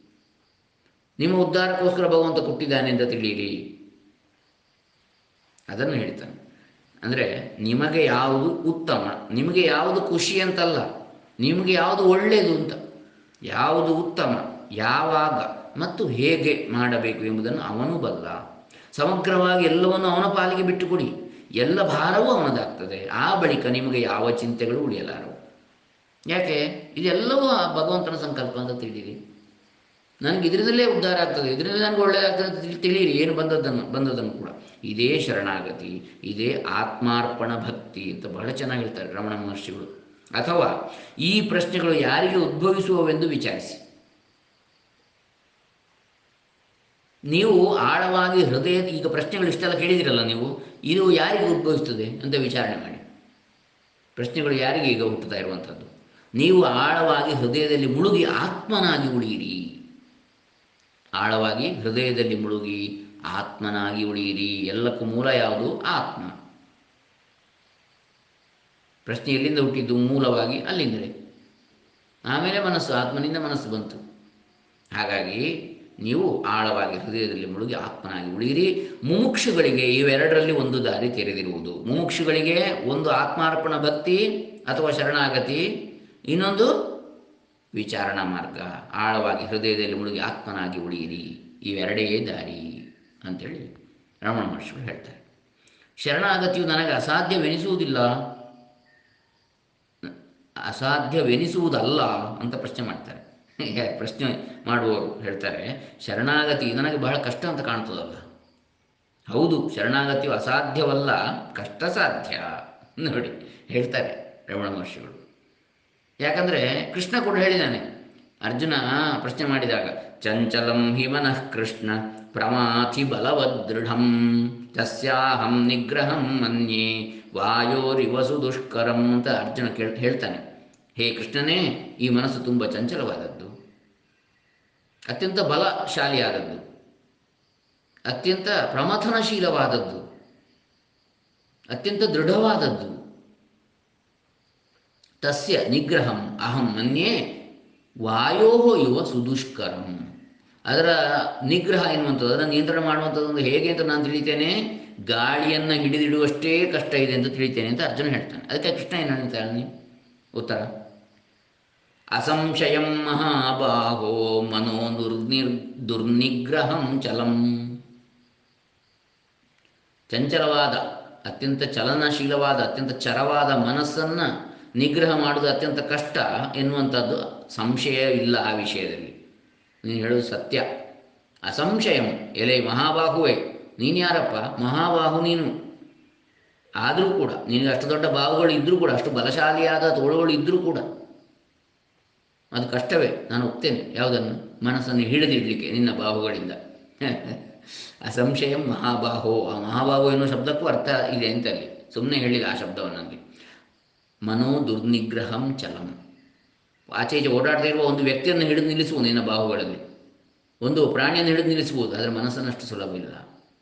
ನಿಮ್ಮ ಉದ್ಧಾರಕ್ಕೋಸ್ಕರ ಭಗವಂತ ಕೊಟ್ಟಿದ್ದಾನೆ ಅಂತ ತಿಳಿಯಿರಿ ಅದನ್ನು ಹೇಳ್ತಾನೆ ಅಂದರೆ ನಿಮಗೆ ಯಾವುದು ಉತ್ತಮ ನಿಮಗೆ ಯಾವುದು ಖುಷಿ ಅಂತಲ್ಲ ನಿಮಗೆ ಯಾವುದು ಒಳ್ಳೆಯದು ಅಂತ ಯಾವುದು ಉತ್ತಮ ಯಾವಾಗ ಮತ್ತು ಹೇಗೆ ಮಾಡಬೇಕು ಎಂಬುದನ್ನು ಅವನು ಬಲ್ಲ ಸಮಗ್ರವಾಗಿ ಎಲ್ಲವನ್ನು ಅವನ ಪಾಲಿಗೆ ಬಿಟ್ಟುಕೊಡಿ ಎಲ್ಲ ಭಾರವೂ ಅವನದಾಗ್ತದೆ ಆ ಬಳಿಕ ನಿಮಗೆ ಯಾವ ಚಿಂತೆಗಳು ಉಳಿಯಲಾರವು ಯಾಕೆ ಇದೆಲ್ಲವೂ ಆ ಭಗವಂತನ ಸಂಕಲ್ಪ ಅಂತ ತಿಳಿಯಿರಿ ನನಗೆ ಇದರಿಂದಲೇ ಉದ್ಧಾರ ಆಗ್ತದೆ ಇದರಿಂದ ನನಗೆ ಒಳ್ಳೆಯದಾಗ್ತದೆ ಅಂತ ತಿಳಿ- ತಿಳಿಯಿರಿ ಏನು ಬಂದದ್ದನ್ನು ಬಂದದ್ದನ್ನು ಕೂಡ ಇದೇ ಶರಣಾಗತಿ ಇದೇ ಆತ್ಮಾರ್ಪಣ ಭಕ್ತಿ ಅಂತ ಬಹಳ ಚೆನ್ನಾಗಿ ಹೇಳ್ತಾರೆ ರಮಣ ಮಹರ್ಷಿಗಳು ಅಥವಾ ಈ ಪ್ರಶ್ನೆಗಳು ಯಾರಿಗೆ ಉದ್ಭವಿಸುವವೆಂದು ವಿಚಾರಿಸಿ ನೀವು ಆಳವಾಗಿ ಹೃದಯ ಈಗ ಪ್ರಶ್ನೆಗಳು ಇಷ್ಟೆಲ್ಲ ಕೇಳಿದಿರಲ್ಲ ನೀವು ಇದು ಯಾರಿಗೆ ಉದ್ಭವಿಸ್ತದೆ ಅಂತ ವಿಚಾರಣೆ ಮಾಡಿ ಪ್ರಶ್ನೆಗಳು ಯಾರಿಗೆ ಈಗ ಹುಟ್ಟುತ್ತಾ ಇರುವಂಥದ್ದು ನೀವು ಆಳವಾಗಿ ಹೃದಯದಲ್ಲಿ ಮುಳುಗಿ ಆತ್ಮನಾಗಿ ಉಳಿಯಿರಿ ಆಳವಾಗಿ ಹೃದಯದಲ್ಲಿ ಮುಳುಗಿ ಆತ್ಮನಾಗಿ ಉಳಿಯಿರಿ ಎಲ್ಲಕ್ಕೂ ಮೂಲ ಯಾವುದು ಆತ್ಮ ಪ್ರಶ್ನೆ ಎಲ್ಲಿಂದ ಹುಟ್ಟಿದ್ದು ಮೂಲವಾಗಿ ಅಲ್ಲಿಂದಲೇ ಆಮೇಲೆ ಮನಸ್ಸು ಆತ್ಮನಿಂದ ಮನಸ್ಸು ಬಂತು ಹಾಗಾಗಿ ನೀವು ಆಳವಾಗಿ ಹೃದಯದಲ್ಲಿ ಮುಳುಗಿ ಆತ್ಮನಾಗಿ ಉಳಿಯಿರಿ ಮುಮುಕ್ಷುಗಳಿಗೆ ಇವೆರಡರಲ್ಲಿ ಒಂದು ದಾರಿ ತೆರೆದಿರುವುದು ಮುಮುಕ್ಷುಗಳಿಗೆ ಒಂದು ಆತ್ಮಾರ್ಪಣ ಭಕ್ತಿ ಅಥವಾ ಶರಣಾಗತಿ ಇನ್ನೊಂದು ವಿಚಾರಣಾ ಮಾರ್ಗ ಆಳವಾಗಿ ಹೃದಯದಲ್ಲಿ ಮುಳುಗಿ ಆತ್ಮನಾಗಿ ಉಳಿಯಿರಿ ಇವೆರಡೇ ದಾರಿ ಅಂತೇಳಿ ರಮಣ ಮಹರ್ಷಿಗಳು ಹೇಳ್ತಾರೆ ಶರಣಾಗತಿಯು ನನಗೆ ಅಸಾಧ್ಯವೆನಿಸುವುದಿಲ್ಲ ಅಸಾಧ್ಯವೆನಿಸುವುದಲ್ಲ ಅಂತ ಪ್ರಶ್ನೆ ಮಾಡ್ತಾರೆ ಯಾರು ಪ್ರಶ್ನೆ ಮಾಡುವವರು ಹೇಳ್ತಾರೆ ಶರಣಾಗತಿ ನನಗೆ ಬಹಳ ಕಷ್ಟ ಅಂತ ಕಾಣ್ತದಲ್ಲ ಹೌದು ಶರಣಾಗತಿಯು ಅಸಾಧ್ಯವಲ್ಲ ಕಷ್ಟ ಸಾಧ್ಯ ನೋಡಿ ಹೇಳ್ತಾರೆ ರಮಣ ಮಹರ್ಷಿಗಳು ಯಾಕಂದರೆ ಕೃಷ್ಣ ಕೂಡ ಹೇಳಿದ್ದಾನೆ ಅರ್ಜುನ ಪ್ರಶ್ನೆ ಮಾಡಿದಾಗ ಚಂಚಲಂ ಹಿ ಮನಃ ಕೃಷ್ಣ ಪ್ರಮಾಥಿ ಬಲವದೃಢಂ ತಸ್ಯಾಹಂ ನಿಗ್ರಹಂ ಮನ್ಯೆ ವಾಯೋರಿವಸು ದುಷ್ಕರಂ ಅಂತ ಅರ್ಜುನ ಕೇಳ್ ಹೇಳ್ತಾನೆ ಹೇ ಕೃಷ್ಣನೇ ಈ ಮನಸ್ಸು ತುಂಬ ಚಂಚಲವಾದದ್ದು ಅತ್ಯಂತ ಬಲಶಾಲಿಯಾದದ್ದು ಅತ್ಯಂತ ಪ್ರಮಥನಶೀಲವಾದದ್ದು ಅತ್ಯಂತ ದೃಢವಾದದ್ದು ತಸ್ಯ ನಿಗ್ರಹಂ ಅಹಂ ಮನ್ಯೆ ವಾಯೋ ಇವ ಸುದುಷ್ಕರಂ ಅದರ ನಿಗ್ರಹ ಎನ್ನುವಂಥದ್ದು ಅದನ್ನು ನಿಯಂತ್ರಣ ಮಾಡುವಂಥದ್ದು ಹೇಗೆ ಅಂತ ನಾನು ತಿಳಿತೇನೆ ಗಾಳಿಯನ್ನು ಹಿಡಿದಿಡುವಷ್ಟೇ ಕಷ್ಟ ಇದೆ ಅಂತ ತಿಳಿತೇನೆ ಅಂತ ಅರ್ಜುನ ಹೇಳ್ತಾನೆ ಅದಕ್ಕೆ ಕೃಷ್ಣ ಏನು ಹೇಳ್ತಾನೆ ಉತ್ತರ ಅಸಂಶಯಂ ಮಹಾಬಾಹೋ ಮನೋ ದುರ್ನಿರ್ ದುರ್ನಿಗ್ರಹಂ ಚಲಂ ಚಂಚಲವಾದ ಅತ್ಯಂತ ಚಲನಶೀಲವಾದ ಅತ್ಯಂತ ಚರವಾದ ಮನಸ್ಸನ್ನು ನಿಗ್ರಹ ಮಾಡುವುದು ಅತ್ಯಂತ ಕಷ್ಟ ಎನ್ನುವಂಥದ್ದು ಸಂಶಯ ಇಲ್ಲ ಆ ವಿಷಯದಲ್ಲಿ ನೀನು ಹೇಳೋದು ಸತ್ಯ ಅಸಂಶಯಂ ಎಲೆ ಮಹಾಬಾಹುವೆ ನೀನು ಯಾರಪ್ಪ ಮಹಾಬಾಹು ನೀನು ಆದರೂ ಕೂಡ ನಿನಗೆ ಅಷ್ಟು ದೊಡ್ಡ ಬಾಹುಗಳು ಇದ್ದರೂ ಕೂಡ ಅಷ್ಟು ಬಲಶಾಲಿಯಾದ ತೋಳುಗಳು ಇದ್ದರೂ ಕೂಡ ಅದು ಕಷ್ಟವೇ ನಾನು ಒಪ್ತೇನೆ ಯಾವುದನ್ನು ಮನಸ್ಸನ್ನು ಹಿಡಿದಿಡಲಿಕ್ಕೆ ನಿನ್ನ ಬಾಹುಗಳಿಂದ ಅಸಂಶಯಂ ಮಹಾಬಾಹೋ ಆ ಮಹಾಬಾಹು ಎನ್ನುವ ಶಬ್ದಕ್ಕೂ ಅರ್ಥ ಇದೆ ಅಂತಲ್ಲಿ ಸುಮ್ಮನೆ ಹೇಳಿಲ್ಲ ಆ ಶಬ್ದವನ್ನಲ್ಲಿ ಮನೋ ದುರ್ನಿಗ್ರಹಂ ಚಲಂ ಆಚೆ ಈಚೆ ಓಡಾಡದೇ ಇರುವ ಒಂದು ವ್ಯಕ್ತಿಯನ್ನು ಹಿಡಿದು ನಿಲ್ಲಿಸುವುದು ನಿನ್ನ ಬಾಹುಗಳಲ್ಲಿ ಒಂದು ಪ್ರಾಣಿಯನ್ನು ಹಿಡಿದು ನಿಲ್ಲಿಸಬಹುದು ಆದರೆ ಮನಸ್ಸನ್ನಷ್ಟು ಸುಲಭವಿಲ್ಲ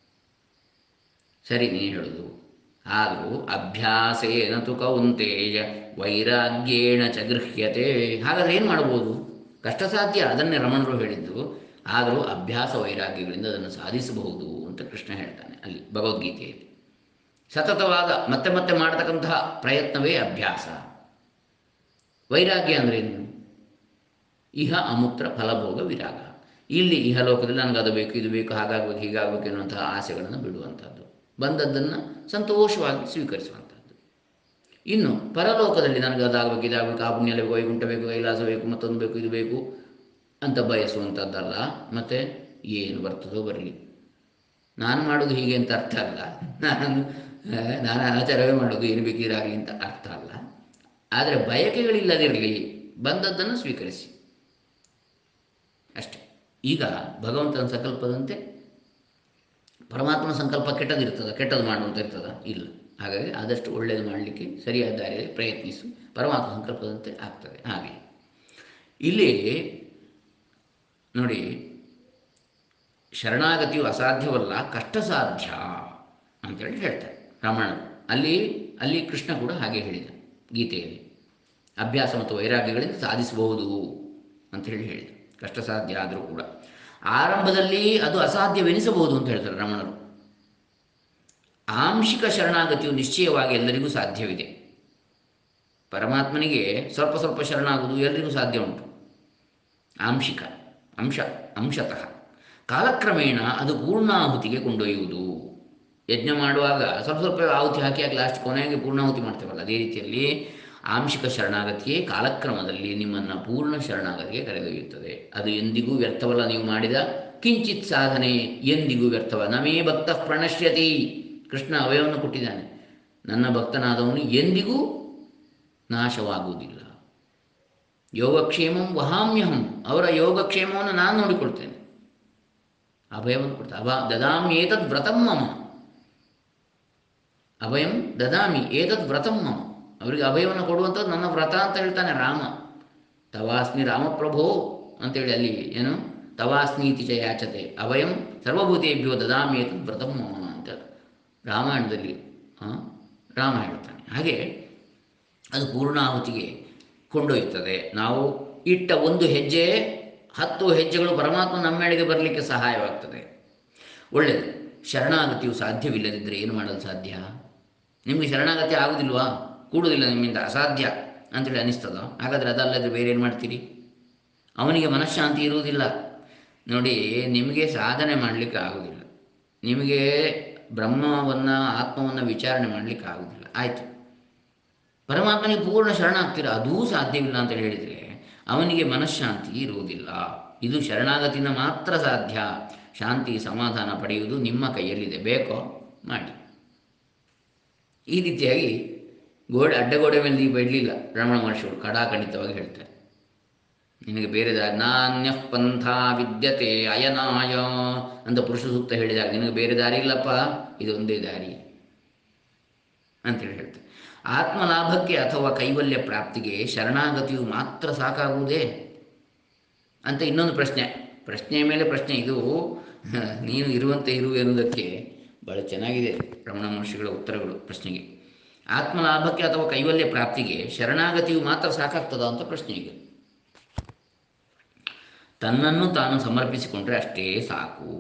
ಸರಿ ನೀನು ಹೇಳೋದು ಆದರೂ ಅಭ್ಯಾಸೇನ ತು ಕೌಂತೇಯ ವೈರಾಗ್ಯೇಣ ಚ ಗೃಹ್ಯತೆ ಹಾಗಾದ್ರೆ ಏನು ಮಾಡ್ಬೋದು ಕಷ್ಟ ಸಾಧ್ಯ ಅದನ್ನೇ ರಮಣರು ಹೇಳಿದ್ದು ಆದರೂ ಅಭ್ಯಾಸ ವೈರಾಗ್ಯಗಳಿಂದ ಅದನ್ನು ಸಾಧಿಸಬಹುದು ಅಂತ ಕೃಷ್ಣ ಹೇಳ್ತಾನೆ ಅಲ್ಲಿ ಭಗವದ್ಗೀತೆಯಲ್ಲಿ ಸತತವಾದ ಮತ್ತೆ ಮತ್ತೆ ಮಾಡತಕ್ಕಂತಹ ಪ್ರಯತ್ನವೇ ಅಭ್ಯಾಸ ವೈರಾಗ್ಯ ಅಂದ್ರೇನು ಇಹ ಅಮೂತ್ರ ಫಲಭೋಗ ವಿರಾಗ ಇಲ್ಲಿ ಇಹಲೋಕದಲ್ಲಿ ನನಗೆ ಅದು ಬೇಕು ಇದು ಬೇಕು ಹಾಗಾಗಬೇಕು ಹೀಗಾಗಬೇಕು ಎನ್ನುವಂತಹ ಆಸೆಗಳನ್ನು ಬಿಡುವಂಥದ್ದು ಬಂದದ್ದನ್ನು ಸಂತೋಷವಾಗಿ ಸ್ವೀಕರಿಸುವಂಥದ್ದು ಇನ್ನು ಪರಲೋಕದಲ್ಲಿ ನನಗೆ ಅದಾಗಬೇಕು ಇದಾಗಬೇಕು ಆ ಪುಣ್ಯ ಬೇಕು ವೈಕುಂಠ ಬೇಕು ಕೈಲಾಸ ಬೇಕು ಮತ್ತೊಂದು ಬೇಕು ಇದು ಬೇಕು ಅಂತ ಬಯಸುವಂಥದ್ದಲ್ಲ ಮತ್ತು ಏನು ಬರ್ತದೋ ಬರಲಿ ನಾನು ಮಾಡೋದು ಹೀಗೆ ಅಂತ ಅರ್ಥ ಅಲ್ಲ ನಾನು ಆ, ನಾನು ಆಚಾರವೇ ಮಾಡೋದು ಏನು ಬೇಕಿರಾಗಲಿ ಅಂತ ಅರ್ಥ ಅಲ್ಲ ಆದರೆ ಬಯಕೆಗಳಿಲ್ಲದಿರಲಿ ಬಂದದ್ದನ್ನು ಸ್ವೀಕರಿಸಿ ಅಷ್ಟೆ ಈಗ ಭಗವಂತನ ಸಂಕಲ್ಪದಂತೆ ಪರಮಾತ್ಮನ ಸಂಕಲ್ಪ ಕೆಟ್ಟದಿರ್ತದ ಕೆಟ್ಟದ್ದು ಮಾಡುವಂತ ಇರ್ತದ ಇಲ್ಲ ಹಾಗಾಗಿ ಆದಷ್ಟು ಒಳ್ಳೆಯದು ಮಾಡಲಿಕ್ಕೆ ಸರಿಯಾದ ದಾರಿಯಲ್ಲಿ ಪ್ರಯತ್ನಿಸು ಪರಮಾತ್ಮ ಸಂಕಲ್ಪದಂತೆ ಆಗ್ತದೆ ಹಾಗೆ ಇಲ್ಲಿ ನೋಡಿ ಶರಣಾಗತಿಯು ಅಸಾಧ್ಯವಲ್ಲ ಕಷ್ಟ ಸಾಧ್ಯ ಅಂತೇಳಿ ಹೇಳ್ತಾರೆ ರಮಣರು ಅಲ್ಲಿ ಅಲ್ಲಿ ಕೃಷ್ಣ ಕೂಡ ಹಾಗೆ ಹೇಳಿದ ಗೀತೆಯಲ್ಲಿ ಅಭ್ಯಾಸ ಮತ್ತು ವೈರಾಗ್ಯಗಳಿಂದ ಸಾಧಿಸಬಹುದು ಅಂತ ಹೇಳಿ ಹೇಳಿದ ಕಷ್ಟ ಸಾಧ್ಯ ಆದರೂ ಕೂಡ ಆರಂಭದಲ್ಲಿ ಅದು ಅಸಾಧ್ಯವೆನಿಸಬಹುದು ಅಂತ ಹೇಳ್ತಾರೆ ರಮಣರು ಆಂಶಿಕ ಶರಣಾಗತಿಯು ನಿಶ್ಚಯವಾಗಿ ಎಲ್ಲರಿಗೂ ಸಾಧ್ಯವಿದೆ ಪರಮಾತ್ಮನಿಗೆ ಸ್ವಲ್ಪ ಸ್ವಲ್ಪ ಶರಣಾಗುವುದು ಎಲ್ಲರಿಗೂ ಸಾಧ್ಯ ಉಂಟು ಆಂಶಿಕ ಅಂಶ ಅಂಶತಃ ಕಾಲಕ್ರಮೇಣ ಅದು ಪೂರ್ಣಾಹುತಿಗೆ ಕೊಂಡೊಯ್ಯುವುದು ಯಜ್ಞ ಮಾಡುವಾಗ ಸ್ವಲ್ಪ ಸ್ವಲ್ಪ ಆಹುತಿ ಹಾಕಿ ಹಾಕಿ ಲಾಸ್ಟ್ ಕೊನೆಗೆ ಪೂರ್ಣಾಹುತಿ ಮಾಡ್ತೇವಲ್ಲ ಅದೇ ರೀತಿಯಲ್ಲಿ ಆಂಶಿಕ ಶರಣಾಗತಿಯೇ ಕಾಲಕ್ರಮದಲ್ಲಿ ನಿಮ್ಮನ್ನು ಪೂರ್ಣ ಶರಣಾಗತಿಗೆ ಕರೆದೊಯ್ಯುತ್ತದೆ ಅದು ಎಂದಿಗೂ ವ್ಯರ್ಥವಲ್ಲ ನೀವು ಮಾಡಿದ ಕಿಂಚಿತ್ ಸಾಧನೆ ಎಂದಿಗೂ ವ್ಯರ್ಥವಲ್ಲ ನಮೇ ಭಕ್ತ ಪ್ರಣಶ್ಯತಿ ಕೃಷ್ಣ ಅವಯವನ್ನು ಕೊಟ್ಟಿದ್ದಾನೆ ನನ್ನ ಭಕ್ತನಾದವನು ಎಂದಿಗೂ ನಾಶವಾಗುವುದಿಲ್ಲ ಯೋಗಕ್ಷೇಮಂ ವಹಾಮ್ಯಹಂ ಅವರ ಯೋಗಕ್ಷೇಮವನ್ನು ನಾನು ನೋಡಿಕೊಳ್ತೇನೆ ಅಭಯವನ್ನು ಕೊಡ್ತೇನೆ ಅಭ ದದಾಮಿ ಏತದ್ ವ್ರತಂ ಮಮ ಅಭಯಂ ದದಾಮಿ ಏತದ್ ವ್ರತಂ ಮಮ ಅವರಿಗೆ ಅಭಯವನ್ನು ಕೊಡುವಂಥದ್ದು ನನ್ನ ವ್ರತ ಅಂತ ಹೇಳ್ತಾನೆ ರಾಮ ತವಾಸ್ಮಿ ರಾಮಪ್ರಭೋ ಅಂತೇಳಿ ಅಲ್ಲಿ ಏನು ತವಾಸ್ಮೀತಿ ಚ ಯಾಚತೆ ಅಭಯಂ ಸರ್ವಭೂತೇಭ್ಯೋ ದದಾಮಿ ಏತದ್ ವ್ರತಂ ಮಮ ಅಂತ ರಾಮಾಯಣದಲ್ಲಿ ಆ, ರಾಮ ಹೇಳ್ತಾನೆ ಹಾಗೆ ಅದು ಪೂರ್ಣಾಹುತಿಗೆ ಕೊಂಡೊಯ್ಯುತ್ತದೆ ನಾವು ಇಟ್ಟ ಒಂದು ಹೆಜ್ಜೆ ಹತ್ತು ಹೆಜ್ಜೆಗಳು ಪರಮಾತ್ಮ ನಮ್ಮೆಡೆಗೆ ಬರಲಿಕ್ಕೆ ಸಹಾಯವಾಗ್ತದೆ ಒಳ್ಳೆಯದು ಶರಣಾಗತಿಯು ಸಾಧ್ಯವಿಲ್ಲದಿದ್ದರೆ ಏನು ಮಾಡಲು ಸಾಧ್ಯ ನಿಮಗೆ ಶರಣಾಗತಿ ಆಗುವುದಿಲ್ವಾ ಕೂಡುವುದಿಲ್ಲ ನಿಮ್ಮಿಂದ ಅಸಾಧ್ಯ ಅಂತೇಳಿ ಅನಿಸ್ತದೋ ಹಾಗಾದರೆ ಅದಲ್ಲದೆ ಬೇರೆ ಏನು ಮಾಡ್ತೀರಿ ಅವನಿಗೆ ಮನಃಶಾಂತಿ ಇರುವುದಿಲ್ಲ ನೋಡಿ ನಿಮಗೆ ಸಾಧನೆ ಮಾಡಲಿಕ್ಕೆ ಆಗುವುದಿಲ್ಲ ನಿಮಗೆ ಬ್ರಹ್ಮವನ್ನು ಆತ್ಮವನ್ನು ವಿಚಾರಣೆ ಮಾಡಲಿಕ್ಕೆ ಆಗುವುದಿಲ್ಲ ಆಯಿತು ಪರಮಾತ್ಮನಿಗೆ ಪೂರ್ಣ ಶರಣಾಗ್ತೀರ ಅದೂ ಸಾಧ್ಯವಿಲ್ಲ ಅಂತ ಹೇಳಿದರೆ ಅವನಿಗೆ ಮನಃಶಾಂತಿ ಇರುವುದಿಲ್ಲ ಇದು ಶರಣಾಗತಿನ ಮಾತ್ರ ಸಾಧ್ಯ ಶಾಂತಿ ಸಮಾಧಾನ ಪಡೆಯುವುದು ನಿಮ್ಮ ಕೈಯಲ್ಲಿದೆ ಬೇಕೋ ಮಾಡಿ ಈ ರೀತಿಯಾಗಿ ಗೋಡೆ ಅಡ್ಡಗೋಡೆ ಮೇಲೆ ದೀಪ ಇಡಲಿಲ್ಲ ರಮಣ ಮಹರ್ಷಿಗಳು ಕಡಾಖಂಡಿತವಾಗಿ ಹೇಳ್ತಾರೆ ನಿನಗೆ ಬೇರೆ ದಾರಿ ನಾಣ್ಯ ಪಂಥ ವಿದ್ಯತೆ ಅಯನಾಯ ಅಂತ ಪುರುಷ ಸೂಕ್ತ ಹೇಳಿದಾಗ ನಿನಗೆ ಬೇರೆ ದಾರಿ ಇಲ್ಲಪ್ಪ ಇದು ಒಂದೇ ದಾರಿ ಅಂತೇಳಿ ಹೇಳ್ತಾರೆ ಆತ್ಮಲಾಭಕ್ಕೆ ಅಥವಾ ಕೈವಲ್ಯ ಪ್ರಾಪ್ತಿಗೆ ಶರಣಾಗತಿಯು ಮಾತ್ರ ಸಾಕಾಗುವುದೇ ಅಂತ ಇನ್ನೊಂದು ಪ್ರಶ್ನೆ ಪ್ರಶ್ನೆಯ ಮೇಲೆ ಪ್ರಶ್ನೆ ಇದು ನೀನು ಇರುವಂತೆ ಇರು ಎನ್ನುವುದಕ್ಕೆ ಬಹಳ ಚೆನ್ನಾಗಿದೆ ರಮಣ ಮಹರ್ಷಿಗಳ ಉತ್ತರಗಳು ಪ್ರಶ್ನೆಗೆ ಆತ್ಮಲಾಭಕ್ಕೆ ಅಥವಾ ಕೈವಲ್ಯ ಪ್ರಾಪ್ತಿಗೆ ಶರಣಾಗತಿಯು ಮಾತ್ರ ಸಾಕಾಗ್ತದ ಅಂತ ಪ್ರಶ್ನೆ ಈಗ ತನ್ನನ್ನು ತಾನು ಸಮರ್ಪಿಸಿಕೊಂಡ್ರೆ ಅಷ್ಟೇ ಸಾಕು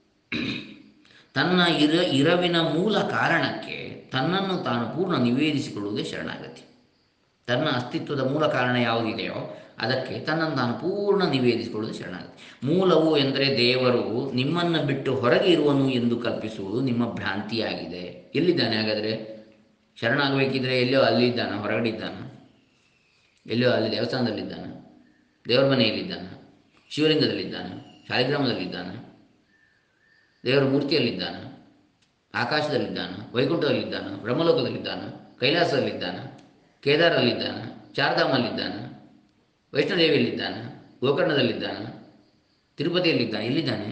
ತನ್ನ ಇರ ಇರವಿನ ಮೂಲ ಕಾರಣಕ್ಕೆ ತನ್ನನ್ನು ತಾನು ಪೂರ್ಣ ನಿವೇದಿಸಿಕೊಳ್ಳುವುದೇ ಶರಣಾಗತಿ ತನ್ನ ಅಸ್ತಿತ್ವದ ಮೂಲ ಕಾರಣ ಯಾವುದಿದೆಯೋ ಅದಕ್ಕೆ ತನ್ನನ್ನು ತಾನು ಪೂರ್ಣ ನಿವೇದಿಸಿಕೊಳ್ಳುವುದು ಶರಣಾಗತಿ ಮೂಲವು ಎಂದರೆ ದೇವರು ನಿಮ್ಮನ್ನು ಬಿಟ್ಟು ಹೊರಗೆ ಇರುವನು ಎಂದು ಕಲ್ಪಿಸುವುದು ನಿಮ್ಮ ಭ್ರಾಂತಿಯಾಗಿದೆ ಎಲ್ಲಿದ್ದಾನೆ ಹಾಗಾದರೆ ಶರಣಾಗಬೇಕಿದ್ರೆ ಎಲ್ಲೋ ಅಲ್ಲಿದ್ದಾನ ಹೊರಗಡೆ ಇದ್ದಾನ ಎಲ್ಲೋ ಅಲ್ಲಿ ದೇವಸ್ಥಾನದಲ್ಲಿದ್ದಾನ ದೇವರ ಮನೆಯಲ್ಲಿದ್ದಾನ ಶಿವಲಿಂಗದಲ್ಲಿದ್ದಾನ ಶಾಲಿಗ್ರಾಮದಲ್ಲಿದ್ದಾನ ದೇವರ ಮೂರ್ತಿಯಲ್ಲಿದ್ದಾನ ಆಕಾಶದಲ್ಲಿದ್ದಾನ ವೈಕುಂಠದಲ್ಲಿದ್ದಾನ ಬ್ರಹ್ಮಲೋಕದಲ್ಲಿದ್ದಾನ ಕೈಲಾಸದಲ್ಲಿದ್ದಾನ ಕೇದಾರಲ್ಲಿದ್ದಾನ ಚಾರ್ಧಾಮಲ್ಲಿದ್ದಾನ ವೈಷ್ಣೋದೇವಿಯಲ್ಲಿದ್ದಾನ ಗೋಕರ್ಣದಲ್ಲಿದ್ದಾನ ತಿರುಪತಿಯಲ್ಲಿದ್ದಾನೆ ಎಲ್ಲಿದ್ದಾನೆ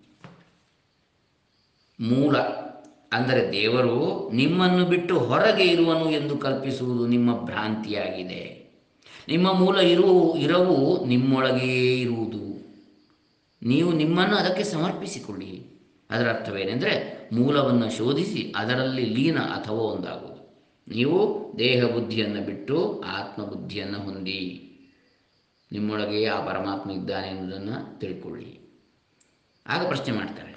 ಮೂಲ ಅಂದರೆ ದೇವರು ನಿಮ್ಮನ್ನು ಬಿಟ್ಟು ಹೊರಗೆ ಇರುವನು ಎಂದು ಕಲ್ಪಿಸುವುದು ನಿಮ್ಮ ಭ್ರಾಂತಿಯಾಗಿದೆ ನಿಮ್ಮ ಮೂಲ ಇರು ಇರವು ನಿಮ್ಮೊಳಗೇ ಇರುವುದು ನೀವು ನಿಮ್ಮನ್ನು ಅದಕ್ಕೆ ಸಮರ್ಪಿಸಿಕೊಳ್ಳಿ ಅದರ ಅರ್ಥವೇನೆಂದರೆ ಮೂಲವನ್ನು ಶೋಧಿಸಿ ಅದರಲ್ಲಿ ಲೀನ ಅಥವಾ ಒಂದಾಗುವುದು ನೀವು ದೇಹ ಬುದ್ಧಿಯನ್ನು ಬಿಟ್ಟು ಆತ್ಮಬುದ್ಧಿಯನ್ನು ಹೊಂದಿ ನಿಮ್ಮೊಳಗೆ ಆ ಪರಮಾತ್ಮ ಇದ್ದಾನೆ ಎನ್ನುವುದನ್ನು ತಿಳ್ಕೊಳ್ಳಿ ಆಗ ಪ್ರಶ್ನೆ ಮಾಡ್ತಾರೆ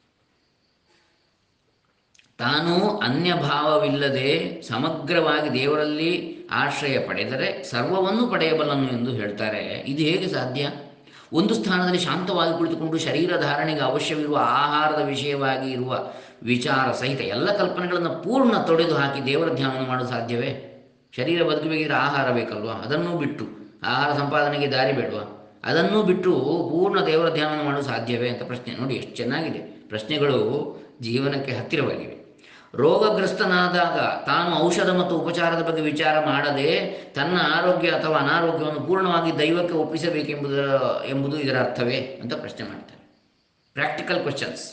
ತಾನು ಅನ್ಯಭಾವವಿಲ್ಲದೆ ಸಮಗ್ರವಾಗಿ ದೇವರಲ್ಲಿ ಆಶ್ರಯ ಪಡೆದರೆ ಸರ್ವವನ್ನು ಪಡೆಯಬಲ್ಲನು ಎಂದು ಹೇಳ್ತಾರೆ ಇದು ಹೇಗೆ ಸಾಧ್ಯ ಒಂದು ಸ್ಥಾನದಲ್ಲಿ ಶಾಂತವಾಗಿ ಕುಳಿತುಕೊಂಡು ಶರೀರ ಧಾರಣೆಗೆ ಅವಶ್ಯವಿರುವ ಆಹಾರದ ವಿಷಯವಾಗಿ ಇರುವ ವಿಚಾರ ಸಹಿತ ಎಲ್ಲ ಕಲ್ಪನೆಗಳನ್ನು ಪೂರ್ಣ ತೊಡೆದು ಹಾಕಿ ದೇವರ ಧ್ಯಾನ ಮಾಡಲು ಸಾಧ್ಯವೇ ಶರೀರ ಬದುಕಬೇಕಿದ್ರೆ ಆಹಾರ ಬೇಕಲ್ವಾ ಅದನ್ನೂ ಬಿಟ್ಟು ಆಹಾರ ಸಂಪಾದನೆಗೆ ದಾರಿ ಬೇಡವಾ ಅದನ್ನೂ ಬಿಟ್ಟು ಪೂರ್ಣ ದೇವರ ಧ್ಯಾನ ಮಾಡಲು ಸಾಧ್ಯವೇ ಅಂತ ಪ್ರಶ್ನೆ ನೋಡಿ ಎಷ್ಟು ಚೆನ್ನಾಗಿದೆ ಪ್ರಶ್ನೆಗಳು ಜೀವನಕ್ಕೆ ಹತ್ತಿರವಾಗಿವೆ ರೋಗಗ್ರಸ್ತನಾದಾಗ ತಾನು ಔಷಧ ಮತ್ತು ಉಪಚಾರದ ಬಗ್ಗೆ ವಿಚಾರ ಮಾಡದೆ ತನ್ನ ಆರೋಗ್ಯ ಅಥವಾ ಅನಾರೋಗ್ಯವನ್ನು ಪೂರ್ಣವಾಗಿ ದೈವಕ್ಕೆ ಒಪ್ಪಿಸಬೇಕೆಂಬುದರ ಎಂಬುದು ಇದರ ಅರ್ಥವೇ ಅಂತ ಪ್ರಶ್ನೆ ಮಾಡ್ತಾರೆ ಪ್ರಾಕ್ಟಿಕಲ್ ಕ್ವಶನ್ಸ್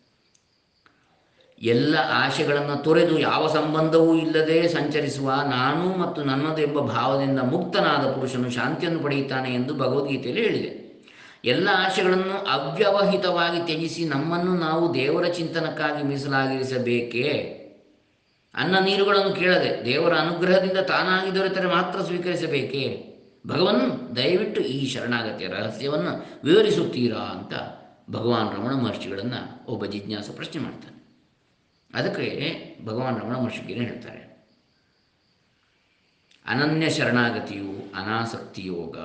ಎಲ್ಲ ಆಶೆಗಳನ್ನು ತೊರೆದು ಯಾವ ಸಂಬಂಧವೂ ಇಲ್ಲದೆ ಸಂಚರಿಸುವ ನಾನು ಮತ್ತು ನನ್ನದು ಎಂಬ ಭಾವದಿಂದ ಮುಕ್ತನಾದ ಪುರುಷನು ಶಾಂತಿಯನ್ನು ಪಡೆಯುತ್ತಾನೆ ಎಂದು ಭಗವದ್ಗೀತೆಯಲ್ಲಿ ಹೇಳಿದೆ ಎಲ್ಲ ಆಶೆಗಳನ್ನು ಅವ್ಯವಹಿತವಾಗಿ ತ್ಯಜಿಸಿ ನಮ್ಮನ್ನು ನಾವು ದೇವರ ಚಿಂತನಕ್ಕಾಗಿ ಮೀಸಲಾಗಿರಿಸಬೇಕೇ ಅನ್ನ ನೀರುಗಳನ್ನು ಕೇಳದೆ ದೇವರ ಅನುಗ್ರಹದಿಂದ ತಾನಾಗಿ ದೊರೆತರೆ ಮಾತ್ರ ಸ್ವೀಕರಿಸಬೇಕೇ ಭಗವನ್ ದಯವಿಟ್ಟು ಈ ಶರಣಾಗತಿಯ ರಹಸ್ಯವನ್ನು ವಿವರಿಸುತ್ತೀರಾ ಅಂತ ಭಗವಾನ್ ರಮಣ ಮಹರ್ಷಿಗಳನ್ನು ಒಬ್ಬ ಜಿಜ್ಞಾಸ ಪ್ರಶ್ನೆ ಮಾಡ್ತಾನೆ ಅದಕ್ಕೆ ಭಗವಾನ್ ರಮಣ ಮಹರ್ಷಿಗೇನೆ ಹೇಳ್ತಾರೆ ಅನನ್ಯ ಶರಣಾಗತಿಯು ಅನಾಸಕ್ತಿ ಯೋಗ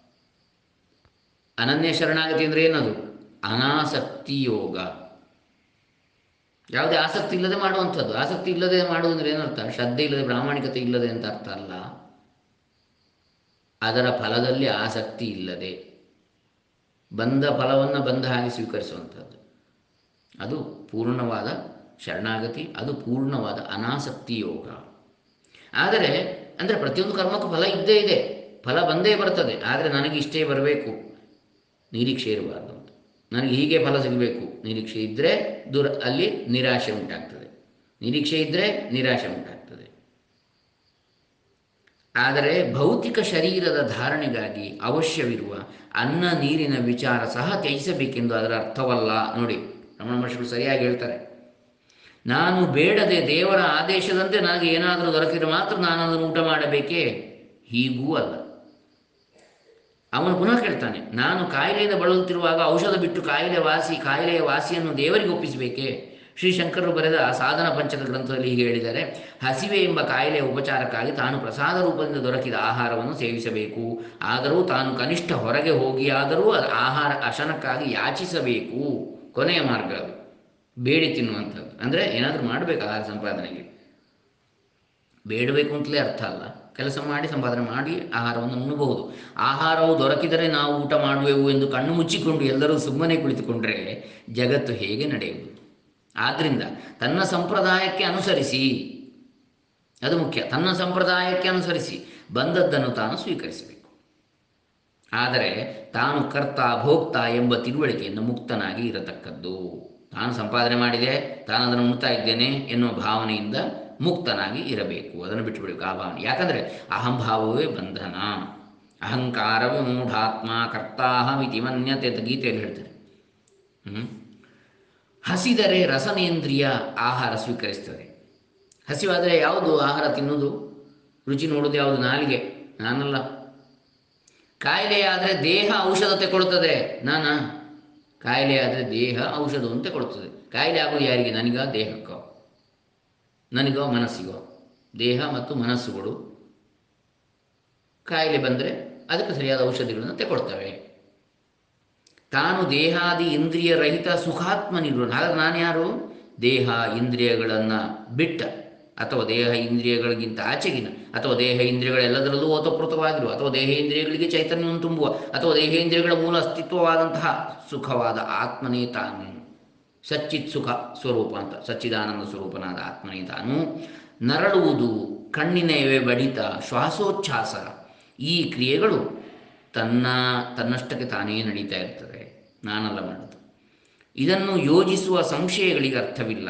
ಅನನ್ಯ ಶರಣಾಗತಿ ಅಂದರೆ ಏನದು ಅನಾಸಕ್ತಿ ಯೋಗ ಯಾವುದೇ ಆಸಕ್ತಿ ಇಲ್ಲದೆ ಮಾಡುವಂಥದ್ದು ಆಸಕ್ತಿ ಇಲ್ಲದೆ ಮಾಡುವುದಂದ್ರೆ ಏನರ್ಥ ಶ್ರದ್ಧೆ ಇಲ್ಲದೆ ಪ್ರಾಮಾಣಿಕತೆ ಇಲ್ಲದೆ ಅಂತ ಅರ್ಥ ಅಲ್ಲ ಅದರ ಫಲದಲ್ಲಿ ಆಸಕ್ತಿ ಇಲ್ಲದೆ ಬಂದ ಫಲವನ್ನು ಬಂದ ಹಾಗೆ ಸ್ವೀಕರಿಸುವಂಥದ್ದು ಅದು ಪೂರ್ಣವಾದ ಶರಣಾಗತಿ ಅದು ಪೂರ್ಣವಾದ ಅನಾಸಕ್ತಿ ಯೋಗ ಆದರೆ ಅಂದರೆ ಪ್ರತಿಯೊಂದು ಕರ್ಮಕ್ಕೂ ಫಲ ಇದ್ದೇ ಇದೆ ಫಲ ಬಂದೇ ಬರ್ತದೆ ಆದರೆ ನನಗೆ ಇಷ್ಟೇ ಬರಬೇಕು ನಿರೀಕ್ಷೆ ಇರಬಾರ್ದು ಅಂತ ನನಗೆ ಹೀಗೆ ಫಲ ಸಿಗಬೇಕು ನಿರೀಕ್ಷೆ ಇದ್ದರೆ ದೂರ ಅಲ್ಲಿ ನಿರಾಶೆ ಉಂಟಾಗ್ತದೆ ನಿರೀಕ್ಷೆ ಇದ್ದರೆ ನಿರಾಶೆ ಉಂಟಾಗ್ತದೆ ಆದರೆ ಭೌತಿಕ ಶರೀರದ ಧಾರಣೆಗಾಗಿ ಅವಶ್ಯವಿರುವ ಅನ್ನ ನೀರಿನ ವಿಚಾರ ಸಹ ತ್ಯಜಿಸಬೇಕೆಂದು ಅದರ ಅರ್ಥವಲ್ಲ ನೋಡಿ ರಮಣ ಮಹರ್ಷಿಗಳು ಸರಿಯಾಗಿ ಹೇಳ್ತಾರೆ ನಾನು ಬೇಡದೆ ದೇವರ ಆದೇಶದಂತೆ ನನಗೆ ಏನಾದರೂ ದೊರಕಿದರೆ ಮಾತ್ರ ನಾನು ಅದನ್ನು ಊಟ ಮಾಡಬೇಕೇ ಹೀಗೂ ಅಲ್ಲ ಅವನು ಪುನಃ ಕೇಳ್ತಾನೆ ನಾನು ಕಾಯಿಲೆಯಿಂದ ಬಳಲುತ್ತಿರುವಾಗ ಔಷಧ ಬಿಟ್ಟು ಕಾಯಿಲೆ ವಾಸಿ ಕಾಯಿಲೆಯ ವಾಸಿಯನ್ನು ದೇವರಿಗೆ ಒಪ್ಪಿಸಬೇಕೇ ಶ್ರೀ ಶಂಕರರು ಬರೆದ ಸಾಧನ ಪಂಚಕ ಗ್ರಂಥದಲ್ಲಿ ಹೀಗೆ ಹೇಳಿದ್ದಾರೆ ಹಸಿವೆ ಎಂಬ ಕಾಯಿಲೆಯ ಉಪಚಾರಕ್ಕಾಗಿ ತಾನು ಪ್ರಸಾದ ರೂಪದಿಂದ ದೊರಕಿದ ಆಹಾರವನ್ನು ಸೇವಿಸಬೇಕು ಆದರೂ ತಾನು ಕನಿಷ್ಠ ಹೊರಗೆ ಹೋಗಿಯಾದರೂ ಅದು ಆಹಾರ ಅಶನಕ್ಕಾಗಿ ಯಾಚಿಸಬೇಕು ಕೊನೆಯ ಮಾರ್ಗ ಅದು ಬೇಡಿ ತಿನ್ನುವಂಥದ್ದು ಅಂದರೆ ಏನಾದರೂ ಮಾಡಬೇಕು ಆಹಾರ ಸಂಪಾದನೆಗೆ ಬೇಡಬೇಕು ಅಂತಲೇ ಅರ್ಥ ಅಲ್ಲ ಕೆಲಸ ಮಾಡಿ ಸಂಪಾದನೆ ಮಾಡಿ ಆಹಾರವನ್ನು ಉಣ್ಣಬಹುದು ಆಹಾರವು ದೊರಕಿದರೆ ನಾವು ಊಟ ಮಾಡುವೆವು ಎಂದು ಕಣ್ಣು ಮುಚ್ಚಿಕೊಂಡು ಎಲ್ಲರೂ ಸುಮ್ಮನೆ ಕುಳಿತುಕೊಂಡರೆ ಜಗತ್ತು ಹೇಗೆ ನಡೆಯುವುದು ಆದ್ದರಿಂದ ತನ್ನ ಸಂಪ್ರದಾಯಕ್ಕೆ ಅನುಸರಿಸಿ ಅದು ಮುಖ್ಯ ತನ್ನ ಸಂಪ್ರದಾಯಕ್ಕೆ ಅನುಸರಿಸಿ ಬಂದದ್ದನ್ನು ತಾನು ಸ್ವೀಕರಿಸಬೇಕು ಆದರೆ ತಾನು ಕರ್ತ ಭೋಕ್ತ ಎಂಬ ತಿಳುವಳಿಕೆಯಿಂದ ಮುಕ್ತನಾಗಿ ಇರತಕ್ಕದ್ದು ತಾನು ಸಂಪಾದನೆ ಮಾಡಿದೆ ತಾನು ಅದನ್ನು ಉಣ್ತಾ ಇದ್ದೇನೆ ಎನ್ನುವ ಭಾವನೆಯಿಂದ ಮುಕ್ತನಾಗಿ ಇರಬೇಕು ಅದನ್ನು ಬಿಟ್ಟುಬಿಡಬೇಕು ಆ ಭಾವನೆ ಯಾಕಂದರೆ ಅಹಂಭಾವವೇ ಬಂಧನ ಅಹಂಕಾರ ವಿಮೂಢಾತ್ಮ ಕರ್ತಾಹಮಿತಿ ಮನ್ಯತೆ ಅಂತ ಗೀತೆಯಲ್ಲಿ ಹೇಳ್ತಾರೆ ಹ್ಮ್? ಹಸಿದರೆ ರಸನೇಂದ್ರಿಯ ಆಹಾರ ಸ್ವೀಕರಿಸ್ತದೆ ಹಸಿವಾದರೆ ಯಾವುದು ಆಹಾರ ತಿನ್ನುವುದು ರುಚಿ ನೋಡುವುದು ಯಾವುದು ನಾಲಿಗೆ ನಾನಲ್ಲ ಕಾಯಿಲೆ ಆದರೆ ದೇಹ ಔಷಧ ತೆಗೊಳ್ತದೆ ನಾನಾ ಕಾಯಿಲೆ ಆದರೆ ದೇಹ ಔಷಧವನ್ನು ತೆಗೊಳ್ತದೆ ಕಾಯಿಲೆ ಆಗೋದು ಯಾರಿಗೆ ನನಗ ದೇಹಕ್ಕೋ ನನಗೋ ಮನಸ್ಸಿಗೋ ದೇಹ ಮತ್ತು ಮನಸ್ಸುಗಳು ಕಾಯಿಲೆ ಬಂದರೆ ಅದಕ್ಕೆ ಸರಿಯಾದ ಔಷಧಿಗಳನ್ನು ತೆಗೊಳ್ತವೆ ತಾನು ದೇಹಾದಿ ಇಂದ್ರಿಯ ರಹಿತ ಸುಖಾತ್ಮ ನಿರ್ವಹಣೆ ಹಾಗಾದ್ರೆ ನಾನು ಯಾರು ದೇಹ ಇಂದ್ರಿಯಗಳನ್ನು ಬಿಟ್ಟ ಅಥವಾ ದೇಹ ಇಂದ್ರಿಯಗಳಿಗಿಂತ ಆಚೆಗಿನ ಅಥವಾ ದೇಹ ಇಂದ್ರಿಯಗಳೆಲ್ಲದರಲ್ಲೂ ಓತಪ್ರೋತವಾಗಿರುವ ಅಥವಾ ದೇಹ ಇಂದ್ರಿಯಗಳಿಗೆ ಚೈತನ್ಯವನ್ನು ತುಂಬುವ ಅಥವಾ ದೇಹ ಇಂದ್ರಿಯಗಳ ಮೂಲ ಅಸ್ತಿತ್ವವಾದಂತಹ ಸುಖವಾದ ಆತ್ಮನೇ ತಾನು ಸಚ್ಚಿತ್ ಸುಖ ಸ್ವರೂಪ ಅಂತ ಸಚ್ಚಿದಾನಂದ ಸ್ವರೂಪನಾದ ಆತ್ಮನೇ ತಾನು ನರಳುವುದು ಕಣ್ಣಿನವೇ ಬಡಿತ ಶ್ವಾಸೋಚ್ಛ್ವಾಸ ಈ ಕ್ರಿಯೆಗಳು ತನ್ನ ತನ್ನಷ್ಟಕ್ಕೆ ತಾನೇ ನಡೀತಾ ಇರ್ತದೆ ನಾನಲ್ಲ ಮಾಡೋದು ಇದನ್ನು ಯೋಜಿಸುವ ಸಂಶಯಗಳಿಗೆ ಅರ್ಥವಿಲ್ಲ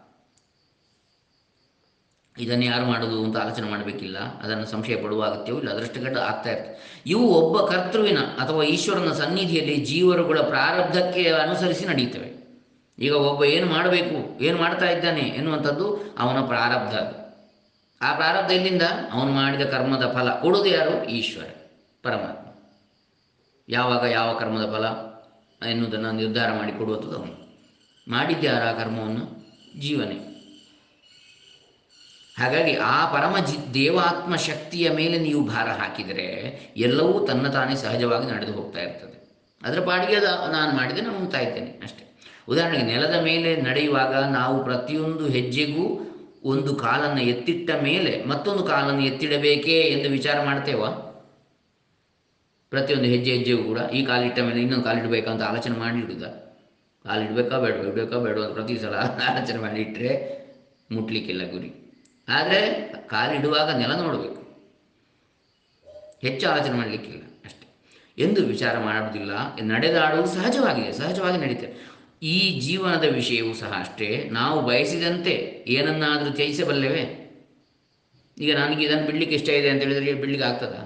ಇದನ್ನು ಯಾರು ಮಾಡೋದು ಅಂತ ಆಲೋಚನೆ ಮಾಡಬೇಕಿಲ್ಲ ಅದನ್ನು ಸಂಶಯ ಪಡುವ ಅಗತ್ಯವೂ ಇಲ್ಲ ಅದರಷ್ಟು ಗಡ್ಡ ಆಗ್ತಾ ಇರ್ತದೆ ಇವು ಒಬ್ಬ ಕರ್ತೃವಿನ ಅಥವಾ ಈಶ್ವರನ ಸನ್ನಿಧಿಯಲ್ಲಿ ಜೀವರುಗಳ ಪ್ರಾರಬ್ಧಕ್ಕೆ ಅನುಸರಿಸಿ ನಡೀತವೆ ಈಗ ಒಬ್ಬ ಏನು ಮಾಡಬೇಕು ಏನು ಮಾಡ್ತಾ ಇದ್ದಾನೆ ಎನ್ನುವಂಥದ್ದು ಅವನ ಪ್ರಾರಬ್ಧ ಅದು ಆ ಪ್ರಾರಬ್ಧ ಎಲ್ಲಿಂದ ಅವನು ಮಾಡಿದ ಕರ್ಮದ ಫಲ ಕೊಡುವುದು ಯಾರು ಈಶ್ವರ ಪರಮಾತ್ಮ ಯಾವಾಗ ಯಾವ ಕರ್ಮದ ಫಲ ಎನ್ನುವುದನ್ನು ನಿರ್ಧಾರ ಮಾಡಿ ಕೊಡುವಂಥದ್ದು ಅವನು ಮಾಡಿದ್ಯಾರ ಆ ಕರ್ಮವನ್ನು ಜೀವನೇ ಹಾಗಾಗಿ ಆ ಪರಮ ಜಿ ದೇವಾತ್ಮ ಶಕ್ತಿಯ ಮೇಲೆ ನೀವು ಭಾರ ಹಾಕಿದರೆ ಎಲ್ಲವೂ ತನ್ನ ತಾನೇ ಸಹಜವಾಗಿ ನಡೆದು ಹೋಗ್ತಾ ಇರ್ತದೆ ಅದರ ಪಾಡಿಗೆ ಅದು ನಾನು ಮಾಡಿದೆ ನಾನು ಉಣ್ತಾ ಇದ್ದೇನೆ ಅಷ್ಟೇ ಉದಾಹರಣೆಗೆ ನೆಲದ ಮೇಲೆ ನಡೆಯುವಾಗ ನಾವು ಪ್ರತಿಯೊಂದು ಹೆಜ್ಜೆಗೂ ಒಂದು ಕಾಲನ್ನು ಎತ್ತಿಟ್ಟ ಮೇಲೆ ಮತ್ತೊಂದು ಕಾಲನ್ನು ಎತ್ತಿಡಬೇಕೇ ಎಂದು ವಿಚಾರ ಮಾಡ್ತೇವಾ ಪ್ರತಿಯೊಂದು ಹೆಜ್ಜೆ ಹೆಜ್ಜೆಗೂ ಕೂಡ ಈ ಕಾಲಿಟ್ಟ ಮೇಲೆ ಇನ್ನೊಂದು ಕಾಲಿಡಬೇಕಾ ಅಂತ ಆಲೋಚನೆ ಮಾಡಿ ಇಡುದ ಕಾಲಿಡಬೇಕಾ ಬೇಡ ಇಡಬೇಕಾ ಬೇಡ ಅಂತ ಪ್ರತಿ ಸಲ ಆಲೋಚನೆ ಮಾಡಿ ಇಟ್ಟರೆ ಮುಟ್ಲಿಕ್ಕಿಲ್ಲ ಗುರಿ ಆದರೆ ಕಾಲಿಡುವಾಗ ನೆಲ ನೋಡಬೇಕು ಹೆಚ್ಚು ಆಲೋಚನೆ ಮಾಡಲಿಕ್ಕಿಲ್ಲ ಅಷ್ಟೆ ಎಂದು ವಿಚಾರ ಮಾಡುವುದಿಲ್ಲ ನಡೆದಾಡುವುದು ಸಹಜವಾಗಿದೆ ಸಹಜವಾಗಿ ನಡೀತದೆ ಈ ಜೀವನದ ವಿಷಯವೂ ಸಹ ಅಷ್ಟೇ ನಾವು ಬಯಸಿದಂತೆ ಏನನ್ನಾದರೂ ತ್ಯಜಿಸಬಲ್ಲೆವೇ ಈಗ ನನಗೆ ಇದನ್ನು ಬಿಡ್ಲಿಕ್ಕೆ ಇಷ್ಟ ಇದೆ ಅಂತ ಹೇಳಿದರೆ ಬಿಡ್ಲಿಕ್ಕೆ ಆಗ್ತದಾ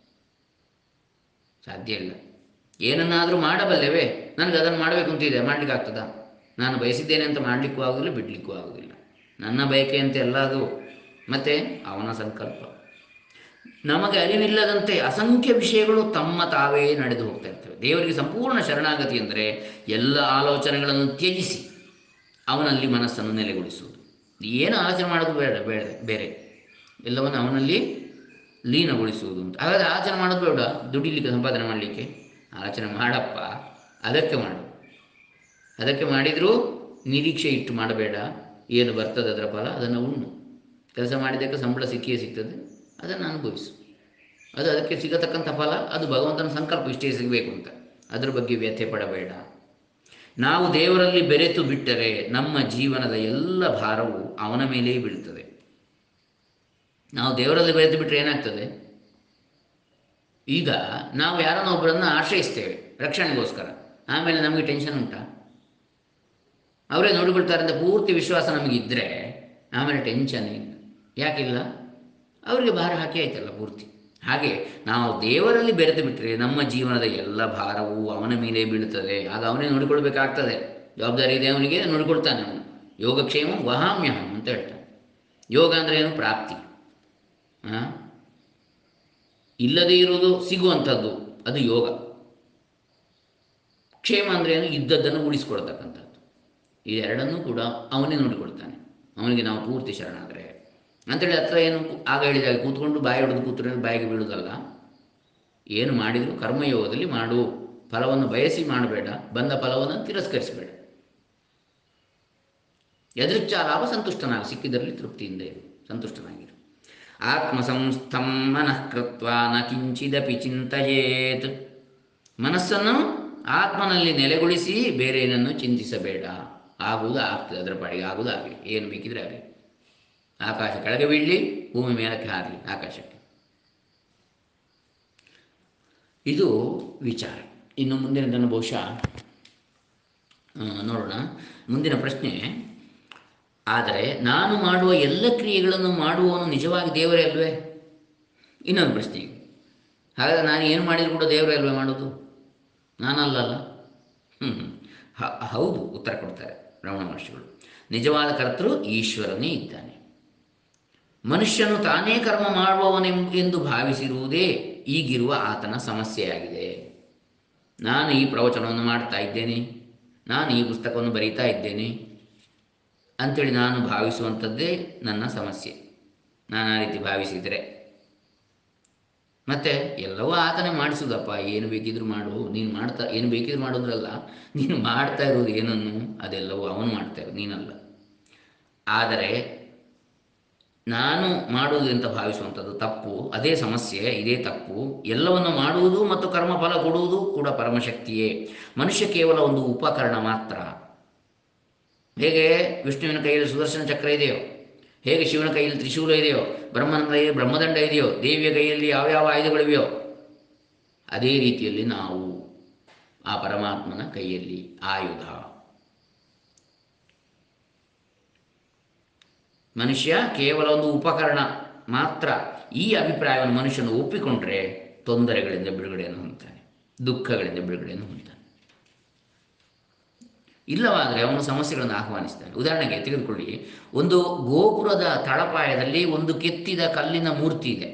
ಸಾಧ್ಯ ಇಲ್ಲ ಏನನ್ನಾದರೂ ಮಾಡಬಲ್ಲೆವೇ ನನಗೆ ಅದನ್ನು ಮಾಡಬೇಕು ಅಂತಿದೆ ಮಾಡಲಿಕ್ಕೆ ಆಗ್ತದಾ ನಾನು ಬಯಸಿದ್ದೇನೆ ಅಂತ ಮಾಡಲಿಕ್ಕೂ ಆಗೋದಿಲ್ಲ ಬಿಡಲಿಕ್ಕೂ ಆಗೋದಿಲ್ಲ ನನ್ನ ಬಯಕೆ ಅಂತ ಎಲ್ಲ ಅದು ಮತ್ತು ಅವನ ಸಂಕಲ್ಪ ನಮಗೆ ಅರಿವಿಲ್ಲದಂತೆ ಅಸಂಖ್ಯ ವಿಷಯಗಳು ತಮ್ಮ ತಾವೇ ನಡೆದು ಹೋಗ್ತಾ ಇರ್ತವೆ ದೇವರಿಗೆ ಸಂಪೂರ್ಣ ಶರಣಾಗತಿ ಅಂದರೆ ಎಲ್ಲ ಆಲೋಚನೆಗಳನ್ನು ತ್ಯಜಿಸಿ ಅವನಲ್ಲಿ ಮನಸ್ಸನ್ನು ನೆಲೆಗೊಳಿಸುವುದು ಏನು ಆಲೋಚನೆ ಮಾಡೋದು ಬೇಡ ಬೇಡ ಬೇರೆ ಎಲ್ಲವನ್ನು ಅವನಲ್ಲಿ ಲೀನಗೊಳಿಸುವುದು ಅಂತ ಹಾಗಾದರೆ ಆಲೋಚನೆ ಮಾಡೋದು ಬೇಡ ದುಡಿಲಿಕ್ಕೆ ಸಂಪಾದನೆ ಮಾಡಲಿಕ್ಕೆ ಆಲೋಚನೆ ಮಾಡಪ್ಪ ಅದಕ್ಕೆ ಮಾಡು ಅದಕ್ಕೆ ಮಾಡಿದರೂ ನಿರೀಕ್ಷೆ ಇಟ್ಟು ಮಾಡಬೇಡ ಏನು ಬರ್ತದೆ ಅದರ ಫಲ ಅದನ್ನು ಉಣ್ಣು ಕೆಲಸ ಮಾಡಿದ್ದಕ್ಕೆ ಸಂಬಳ ಸಿಕ್ಕಿಯೇ ಸಿಗ್ತದೆ ಅದನ್ನು ಅನುಭವಿಸು ಅದು ಅದಕ್ಕೆ ಸಿಗತಕ್ಕಂಥ ಫಲ ಅದು ಭಗವಂತನ ಸಂಕಲ್ಪ ಇಷ್ಟೇ ಸಿಗಬೇಕು ಅಂತ ಅದರ ಬಗ್ಗೆ ವ್ಯಥೆ ಪಡಬೇಡ ನಾವು ದೇವರಲ್ಲಿ ಬೆರೆತು ಬಿಟ್ಟರೆ ನಮ್ಮ ಜೀವನದ ಎಲ್ಲ ಭಾರವು ಅವನ ಮೇಲೆಯೇ ಬೀಳ್ತದೆ ನಾವು ದೇವರಲ್ಲಿ ಬೆರೆತು ಬಿಟ್ಟರೆ ಏನಾಗ್ತದೆ ಈಗ ನಾವು ಯಾರನ್ನೋ ಒಬ್ಬರನ್ನು ಆಶ್ರಯಿಸ್ತೇವೆ ರಕ್ಷಣೆಗೋಸ್ಕರ ಆಮೇಲೆ ನಮಗೆ ಟೆನ್ಷನ್ ಉಂಟಾ ಅವರೇ ನೋಡಿಕೊಳ್ತಾರೆ ಅಂತ ಪೂರ್ತಿ ವಿಶ್ವಾಸ ನಮಗಿದ್ದರೆ ಆಮೇಲೆ ಟೆನ್ಷನ್ ಇಲ್ಲ ಯಾಕಿಲ್ಲ ಅವರಿಗೆ ಭಾರ ಹಾಕಿ ಆಯ್ತಲ್ಲ ಪೂರ್ತಿ ಹಾಗೆ ನಾವು ದೇವರಲ್ಲಿ ಬೆರೆತು ಬಿಟ್ಟರೆ ನಮ್ಮ ಜೀವನದ ಎಲ್ಲ ಭಾರವು ಅವನ ಮೇಲೆ ಬೀಳುತ್ತದೆ ಆಗ ಅವನೇ ನೋಡಿಕೊಳ್ಬೇಕಾಗ್ತದೆ ಜವಾಬ್ದಾರಿ ಇದೆ ಅವನಿಗೆ ನೋಡಿಕೊಳ್ತಾನೆ ಅವನು ಯೋಗಕ್ಷೇಮ ವಹಾಮ್ಯಹಂ ಅಂತ ಹೇಳ್ತಾನೆ ಯೋಗ ಅಂದರೆ ಏನು ಪ್ರಾಪ್ತಿ ಆ? ಇಲ್ಲದೇ ಇರುವುದು ಸಿಗುವಂಥದ್ದು ಅದು ಯೋಗ ಕ್ಷೇಮ ಅಂದರೆ ಏನು ಇದ್ದದ್ದನ್ನು ಉಳಿಸ್ಕೊಳ್ತಕ್ಕಂಥದ್ದು ಇದೆರಡನ್ನೂ ಕೂಡ ಅವನೇ ನೋಡಿಕೊಳ್ತಾನೆ ಅವನಿಗೆ ನಾವು ಪೂರ್ತಿ ಶರಣಾದರೆ ಅಂತೇಳಿ ಹತ್ರ ಏನು ಆಗ ಹೇಳಿದಾಗ ಕೂತ್ಕೊಂಡು ಬಾಯಿ ಹೊಡೆದು ಕೂತ್ರೆ ಬಾಯಿಗೆ ಬೀಳುವುದಲ್ಲ ಏನು ಮಾಡಿದರೂ ಕರ್ಮಯೋಗದಲ್ಲಿ ಮಾಡು ಫಲವನ್ನು ಬಯಸಿ ಮಾಡಬೇಡ ಬಂದ ಫಲವನ್ನು ತಿರಸ್ಕರಿಸಬೇಡ ಎದುರಿಚ್ಚ ಲಾಭ ಸಂತುಷ್ಟನಾಗ ಸಿಕ್ಕಿದರಲ್ಲಿ ತೃಪ್ತಿಯಿಂದ ಇರು ಸಂತುಷ್ಟನಾಗಿರು ಆತ್ಮಸಂಸ್ಥಂ ಮನಃ ಕೃತ್ವ ನ ಕಿಂಚಿದಪಿ ಚಿಂತೆಯೇತ್ ಮನಸ್ಸನ್ನು ಆತ್ಮನಲ್ಲಿ ನೆಲೆಗೊಳಿಸಿ ಬೇರೆ ಏನನ್ನು ಚಿಂತಿಸಬೇಡ ಆಗುವುದು ಆಗ್ತದೆ ಅದರ ಪಾಡಿಗೆ ಆಗುವುದು ಆಗಲಿ ಏನು ಬೇಕಿದ್ರೆ ಆಗಲಿ ಆಕಾಶ ಕೆಳಗೆ ಬೀಳಲಿ ಭೂಮಿ ಮೇಲಕ್ಕೆ ಹಾರಲಿ ಆಕಾಶಕ್ಕೆ ಇದು ವಿಚಾರ ಇನ್ನು ಮುಂದಿನದನ್ನು ಬಹುಶಃ ಆ, ನೋಡೋಣ ಮುಂದಿನ ಪ್ರಶ್ನೆ ಆದರೆ ನಾನು ಮಾಡುವ ಎಲ್ಲ ಕ್ರಿಯೆಗಳನ್ನು ಮಾಡುವವನು ನಿಜವಾಗಿ ದೇವರೇ ಅಲ್ವೇ ಇನ್ನೊಂದು ಪ್ರಶ್ನೆ ಈಗ. ಹಾಗಾದರೆ ನಾನು ಏನು ಮಾಡಿದ್ರು ಕೂಡ ದೇವರೇ ಅಲ್ವೇ ಮಾಡೋದು ನಾನಲ್ಲಲ್ಲ ಹ್ಞೂ ಹೌದು ಉತ್ತರ ಕೊಡ್ತಾರೆ ರಮಣ ಮಹರ್ಷಿಗಳು ನಿಜವಾದ ಕರ್ತೃ ಈಶ್ವರನೇ ಇದ್ದಾನೆ ಮನುಷ್ಯನು ತಾನೇ ಕರ್ಮ ಮಾಡುವವನೆಂಬ ಎಂದು ಭಾವಿಸಿರುವುದೇ ಈಗಿರುವ ಆತನ ಸಮಸ್ಯೆಯಾಗಿದೆ ನಾನು ಈ ಪ್ರವಚನವನ್ನು ಮಾಡ್ತಾ ಇದ್ದೇನೆ ನಾನು ಈ ಪುಸ್ತಕವನ್ನು ಬರೀತಾ ಇದ್ದೇನೆ ಅಂಥೇಳಿ ನಾನು ಭಾವಿಸುವಂಥದ್ದೇ ನನ್ನ ಸಮಸ್ಯೆ ನಾನು ಆ ರೀತಿ ಭಾವಿಸಿದರೆ ಮತ್ತೆ ಎಲ್ಲವೂ ಆತನೇ ಮಾಡಿಸುವುದಪ್ಪ ಏನು ಬೇಕಿದ್ರೂ ಮಾಡು ನೀನು ಮಾಡ್ತಾ ಏನು ಬೇಕಿದ್ರೂ ಮಾಡೋದ್ರಲ್ಲ ನೀನು ಮಾಡ್ತಾ ಇರೋದು ಏನನ್ನು ಅದೆಲ್ಲವೂ ಅವನು ಮಾಡ್ತಾ ಇರೋದು ನೀನಲ್ಲ ಆದರೆ ನಾನು ಮಾಡುವುದು ಅಂತ ಭಾವಿಸುವಂಥದ್ದು ತಪ್ಪು ಅದೇ ಸಮಸ್ಯೆ ಇದೇ ತಪ್ಪು ಎಲ್ಲವನ್ನು ಮಾಡುವುದು ಮತ್ತು ಕರ್ಮಫಲ ಕೊಡುವುದು ಕೂಡ ಪರಮಶಕ್ತಿಯೇ ಮನುಷ್ಯ ಕೇವಲ ಒಂದು ಉಪಕರಣ ಮಾತ್ರ ಹೇಗೆ ವಿಷ್ಣುವಿನ ಕೈಯಲ್ಲಿ ಸುದರ್ಶನ ಚಕ್ರ ಇದೆಯೋ ಹೇಗೆ ಶಿವನ ಕೈಯಲ್ಲಿ ತ್ರಿಶೂಲ ಇದೆಯೋ ಬ್ರಹ್ಮನ ಕೈಯಲ್ಲಿ ಬ್ರಹ್ಮದಂಡ ಇದೆಯೋ ದೇವಿಯ ಕೈಯಲ್ಲಿ ಯಾವ್ಯಾವ ಆಯುಧಗಳಿವೆಯೋ ಅದೇ ರೀತಿಯಲ್ಲಿ ನಾವು ಆ ಪರಮಾತ್ಮನ ಕೈಯಲ್ಲಿ ಆಯುಧ ಮನುಷ್ಯ ಕೇವಲ ಒಂದು ಉಪಕರಣ ಮಾತ್ರ ಈ ಅಭಿಪ್ರಾಯವನ್ನು ಮನುಷ್ಯನು ಒಪ್ಪಿಕೊಂಡ್ರೆ ತೊಂದರೆಗಳಿಂದ ಬಿಡುಗಡೆಯನ್ನು ಹೊಂದ್ತಾನೆ ದುಃಖಗಳಿಂದ ಬಿಡುಗಡೆಯನ್ನು ಹೊಂದ್ತಾನೆ ಇಲ್ಲವಾದರೆ ಅವನು ಸಮಸ್ಯೆಗಳನ್ನು ಆಹ್ವಾನಿಸ್ತಾನೆ ಉದಾಹರಣೆಗೆ ತೆಗೆದುಕೊಳ್ಳಿ ಒಂದು ಗೋಪುರದ ತಳಪಾಯದಲ್ಲಿ ಒಂದು ಕೆತ್ತಿದ ಕಲ್ಲಿನ ಮೂರ್ತಿ ಇದೆ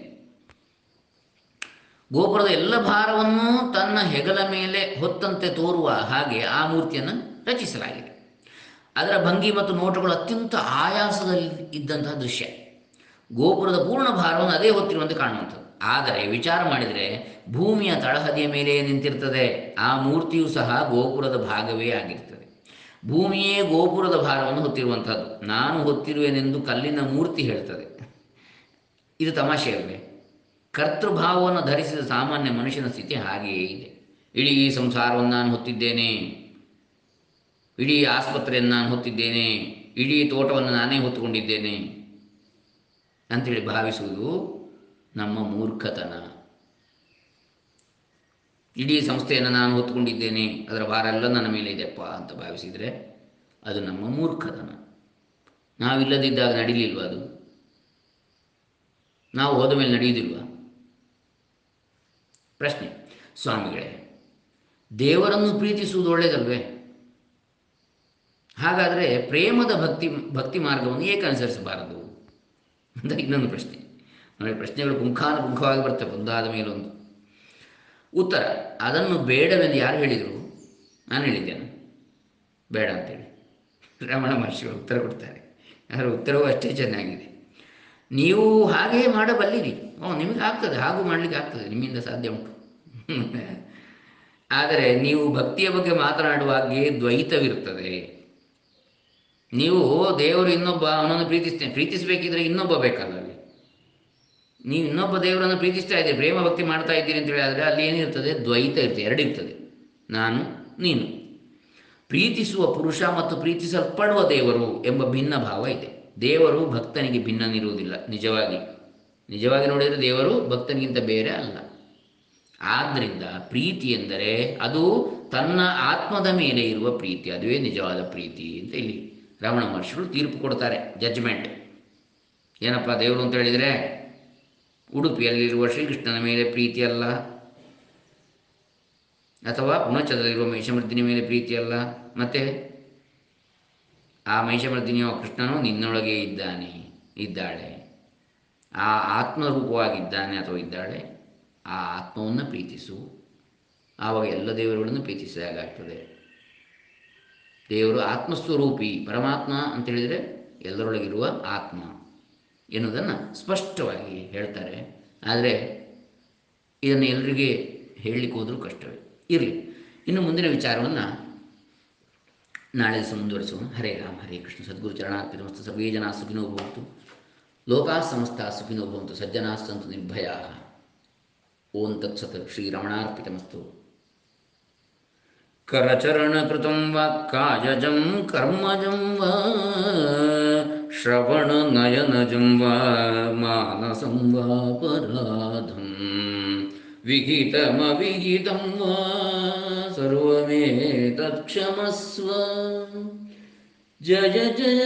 ಗೋಪುರದ ಎಲ್ಲ ಭಾರವನ್ನು ತನ್ನ ಹೆಗಲ ಮೇಲೆ ಹೊತ್ತಂತೆ ತೋರುವ ಹಾಗೆ ಆ ಮೂರ್ತಿಯನ್ನು ರಚಿಸಲಾಗಿದೆ ಅದರ ಭಂಗಿ ಮತ್ತು ನೋಟಗಳು ಅತ್ಯಂತ ಆಯಾಸದಲ್ಲಿ ಇದ್ದಂತಹ ದೃಶ್ಯ ಗೋಪುರದ ಪೂರ್ಣ ಭಾರವನ್ನು ಅದೇ ಹೊತ್ತಿರುವಂತೆ ಕಾಣುವಂಥದ್ದು ಆದರೆ ವಿಚಾರ ಮಾಡಿದರೆ ಭೂಮಿಯ ತಳಹದಿಯ ಮೇಲೆಯೇ ನಿಂತಿರ್ತದೆ ಆ ಮೂರ್ತಿಯು ಸಹ ಗೋಪುರದ ಭಾಗವೇ ಆಗಿರ್ತದೆ ಭೂಮಿಯೇ ಗೋಪುರದ ಭಾರವನ್ನು ಹೊತ್ತಿರುವಂಥದ್ದು ನಾನು ಹೊತ್ತಿರುವೆನೆಂದು ಕಲ್ಲಿನ ಮೂರ್ತಿ ಹೇಳ್ತದೆ ಇದು ತಮಾಷೆ ಅಲ್ವೇ ಕರ್ತೃಭಾವವನ್ನು ಧರಿಸಿದ ಸಾಮಾನ್ಯ ಮನುಷ್ಯನ ಸ್ಥಿತಿ ಹಾಗೆಯೇ ಇದೆ ಇಡೀ ಸಂಸಾರವನ್ನು ನಾನು ಹೊತ್ತಿದ್ದೇನೆ ಇಡೀ ಆಸ್ಪತ್ರೆಯನ್ನು ನಾನು ಹೊತ್ತಿದ್ದೇನೆ ಇಡೀ ತೋಟವನ್ನು ನಾನೇ ಹೊತ್ತುಕೊಂಡಿದ್ದೇನೆ ಅಂತೇಳಿ ಭಾವಿಸುವುದು ನಮ್ಮ ಮೂರ್ಖತನ ಇಡೀ ಸಂಸ್ಥೆಯನ್ನು ನಾನು ಹೊತ್ತುಕೊಂಡಿದ್ದೇನೆ ಅದರ ಭಾರ ಎಲ್ಲ ನನ್ನ ಮೇಲೆ ಇದೆಪ್ಪ ಅಂತ ಭಾವಿಸಿದರೆ ಅದು ನಮ್ಮ ಮೂರ್ಖತನ ನಾವಿಲ್ಲದಿದ್ದಾಗ ನಡೀಲಿಲ್ವ ಅದು ನಾವು ಹೋದ ಮೇಲೆ ನಡೆಯುವುದಿಲ್ವ ಪ್ರಶ್ನೆ ಸ್ವಾಮಿಗಳೇ ದೇವರನ್ನು ಪ್ರೀತಿಸುವುದು ಒಳ್ಳೆಯದಲ್ವೇ ಹಾಗಾದರೆ ಪ್ರೇಮದ ಭಕ್ತಿ ಭಕ್ತಿ ಮಾರ್ಗವನ್ನು ಏಕೆ ಅನುಸರಿಸಬಾರದು ಅಂತ ಇನ್ನೊಂದು ಪ್ರಶ್ನೆ ನೋಡಿ ಪ್ರಶ್ನೆಗಳು ಪುಂಖಾನುಪುಂಖವಾಗಿ ಬರ್ತವೆ ಒಂದಾದ ಮೇಲೊಂದು ಉತ್ತರ ಅದನ್ನು ಬೇಡವೆಂದು ಯಾರು ಹೇಳಿದರು ನಾನು ಹೇಳಿದ್ದೇನೆ ಬೇಡ ಅಂತೇಳಿ ರಮಣ ಮಹರ್ಷಿಗಳು ಉತ್ತರ ಕೊಡ್ತಾರೆ ಅದರ ಉತ್ತರವೂ ಅಷ್ಟೇ ಚೆನ್ನಾಗಿದೆ ನೀವು ಹಾಗೇ ಮಾಡಬಲ್ಲಿರಿ ಓ ನಿಮಗೆ ಆಗ್ತದೆ ಹಾಗೂ ಮಾಡಲಿಕ್ಕೆ ಆಗ್ತದೆ ನಿಮ್ಮಿಂದ ಸಾಧ್ಯ ಉಂಟು ಆದರೆ ನೀವು ಭಕ್ತಿಯ ಬಗ್ಗೆ ಮಾತನಾಡುವಾಗೆ ದ್ವೈತವಿರುತ್ತದೆ ನೀವು ದೇವರು ಇನ್ನೊಬ್ಬ ಅವನನ್ನು ಪ್ರೀತಿಸ್ತೇನೆ ಪ್ರೀತಿಸಬೇಕಿದ್ರೆ ಇನ್ನೊಬ್ಬ ಬೇಕಲ್ಲ ಅಲ್ಲಿ ನೀವು ಇನ್ನೊಬ್ಬ ದೇವರನ್ನು ಪ್ರೀತಿಸ್ತಾ ಇದ್ದೀರಿ ಪ್ರೇಮ ಭಕ್ತಿ ಮಾಡ್ತಾ ಇದ್ದೀರಿ ಅಂತೇಳಿ ಆದರೆ ಅಲ್ಲಿ ಏನಿರ್ತದೆ ದ್ವೈತ ಇರ್ತದೆ ಎರಡಿರ್ತದೆ ನಾನು ನೀನು ಪ್ರೀತಿಸುವ ಪುರುಷ ಮತ್ತು ಪ್ರೀತಿಸಲ್ಪಡುವ ದೇವರು ಎಂಬ ಭಿನ್ನ ಭಾವ ಇದೆ ದೇವರು ಭಕ್ತನಿಗೆ ಭಿನ್ನನಿರುವುದಿಲ್ಲ ನಿಜವಾಗಿ ನಿಜವಾಗಿ ನೋಡಿದರೆ ದೇವರು ಭಕ್ತನಿಗಿಂತ ಬೇರೆ ಅಲ್ಲ ಆದ್ದರಿಂದ ಪ್ರೀತಿ ಎಂದರೆ ಅದು ತನ್ನ ಆತ್ಮದ ಮೇಲೆ ಇರುವ ಪ್ರೀತಿ ಅದುವೇ ನಿಜವಾದ ಪ್ರೀತಿ ಅಂತ ಇಲ್ಲಿ ರಮಣ ಮಹರ್ಷಿಗಳು ತೀರ್ಪು ಕೊಡ್ತಾರೆ ಜಡ್ಜ್ಮೆಂಟ್ ಏನಪ್ಪ ದೇವರು ಅಂತ ಹೇಳಿದರೆ ಉಡುಪಿಯಲ್ಲಿರುವ ಶ್ರೀಕೃಷ್ಣನ ಮೇಲೆ ಪ್ರೀತಿ ಅಲ್ಲ ಅಥವಾ ಪುಣಚದಲ್ಲಿರುವ ಮಹಿಷಮರ್ದಿನಿ ಮೇಲೆ ಪ್ರೀತಿ ಅಲ್ಲ ಮತ್ತೆ ಆ ಮಹಿಷಮರ್ದಿನಿಯ ಕೃಷ್ಣನು ನಿನ್ನೊಳಗೆ ಇದ್ದಾನೆ ಇದ್ದಾಳೆ ಆ ಆತ್ಮರೂಪವಾಗಿದ್ದಾನೆ ಅಥವಾ ಇದ್ದಾಳೆ ಆ ಆತ್ಮವನ್ನು ಪ್ರೀತಿಸು ಆವಾಗ ಎಲ್ಲ ದೇವರುಗಳನ್ನು ಪ್ರೀತಿಸಿದಾಗ ಆಗ್ತದೆ ದೇವರು ಆತ್ಮಸ್ವರೂಪಿ ಪರಮಾತ್ಮ ಅಂತ ಹೇಳಿದರೆ ಎಲ್ಲರೊಳಗಿರುವ ಆತ್ಮ ಎನ್ನುವುದನ್ನು ಸ್ಪಷ್ಟವಾಗಿ ಹೇಳ್ತಾರೆ ಆದರೆ ಇದನ್ನು ಎಲ್ಲರಿಗೆ ಹೇಳಲಿಕ್ಕೆ ಹೋದರೂ ಕಷ್ಟವೇ ಇರಲಿ ಇನ್ನು ಮುಂದಿನ ವಿಚಾರವನ್ನು ನಾಳೆ ದಿವಸ ಮುಂದುವರಿಸೋಣ ಹರೇ ರಾಮ ಹರೇ ಕೃಷ್ಣ ಸದ್ಗುರು ಚರಣಾರ್ಪಿತ ಮಸ್ತು ಸರ್ವೇ ಜನ ಸುಖಿನೋ ಭವಂತು ಲೋಕಾ ಸಮಸ್ತ ಸುಖಿನೋ ಭವಂತು ಸಜ್ಜನಾ ಸಂತು ನಿರ್ಭಯಾ ಓಂ ತತ್ಸತ್ ಶ್ರೀರಮಣಾರ್ಪಿತಮಸ್ತು करचरणकृतं वा कायजं कर्मजं वा श्रवणनयनजं वा मानसं वा पराधं विहितमविहितं वा सर्वमेतत्क्षमस्व जय जय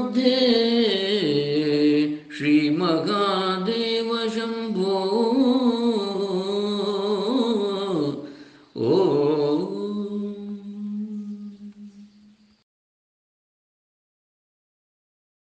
करुणाब्धे श्रीमहादेव शम्भो